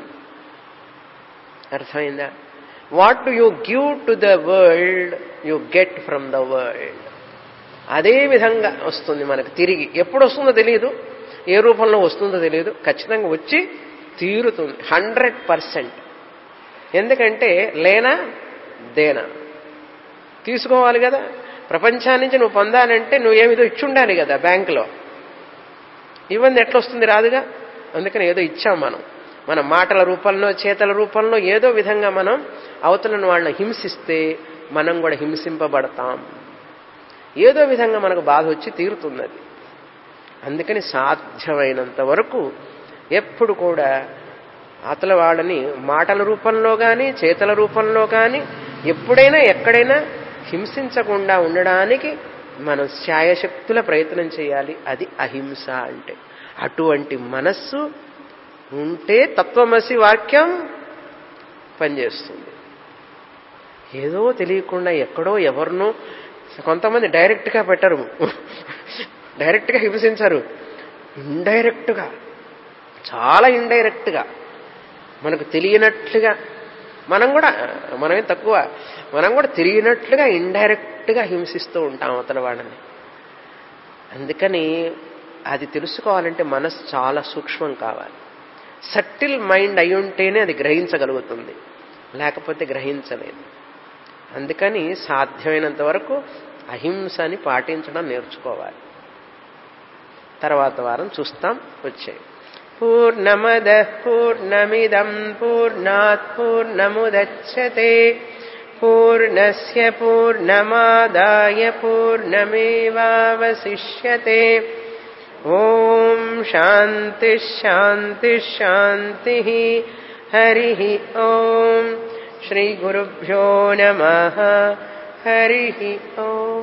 అర్థమైందా what do you give to the world you get from the world అదే విధంగా వస్తుంది మనకు తిరిగి ఎప్పుడు వస్తుందో తెలియదు ఏ రూపంలో వస్తుందో తెలియదు ఖచ్చితంగా వచ్చి తీరుతుంది హండ్రెడ్ పర్సెంట్ ఎందుకంటే లేనా దేనా తీసుకోవాలి కదా ప్రపంచాన్ని నుంచి నువ్వు పొందాలంటే నువ్వు ఏమిదో ఇచ్చి ఉండాలి కదా బ్యాంకులో ఇవన్నీ ఎట్లా వస్తుంది రాదుగా అందుకని ఏదో ఇచ్చాం మనం మన మాటల రూపంలో చేతల రూపంలో ఏదో విధంగా మనం అవతలను వాళ్ళని హింసిస్తే మనం కూడా హింసింపబడతాం ఏదో విధంగా మనకు బాధ వచ్చి తీరుతుంది అది అందుకని సాధ్యమైనంత వరకు ఎప్పుడు కూడా అతల వాళ్ళని మాటల రూపంలో కానీ చేతల రూపంలో కానీ ఎప్పుడైనా ఎక్కడైనా హింసించకుండా ఉండడానికి మనం ఛాయశక్తుల ప్రయత్నం చేయాలి అది అహింస అంటే అటువంటి మనస్సు ఉంటే తత్వమసి వాక్యం పనిచేస్తుంది ఏదో తెలియకుండా ఎక్కడో ఎవరినో కొంతమంది డైరెక్ట్గా పెట్టరు డైరెక్ట్గా హింసించరు ఇండైరెక్ట్గా చాలా ఇండైరెక్ట్గా మనకు తెలియనట్లుగా మనం కూడా మనమే తక్కువ మనం కూడా తెలియనట్లుగా ఇండైరెక్ట్గా హింసిస్తూ ఉంటాం అవతల వాళ్ళని అందుకని అది తెలుసుకోవాలంటే మనసు చాలా సూక్ష్మం కావాలి సట్టిల్ మైండ్ అయి ఉంటేనే అది గ్రహించగలుగుతుంది లేకపోతే గ్రహించలేదు అందుకని సాధ్యమైనంత వరకు అహింసని పాటించడం నేర్చుకోవాలి తర్వాత వారం చూస్తాం వచ్చాయి పూర్ణమద పూర్ణమిదం పూర్ణాత్ పూర్ణముదచ్చతే పూర్ణస్య పూర్ణమాదాయ పూర్ణమేవావశిష్యతే ఓం శాంతి శాంతి శాంతి హరి ఓం శ్రీ గురుభ్యో నమ హరి ఓం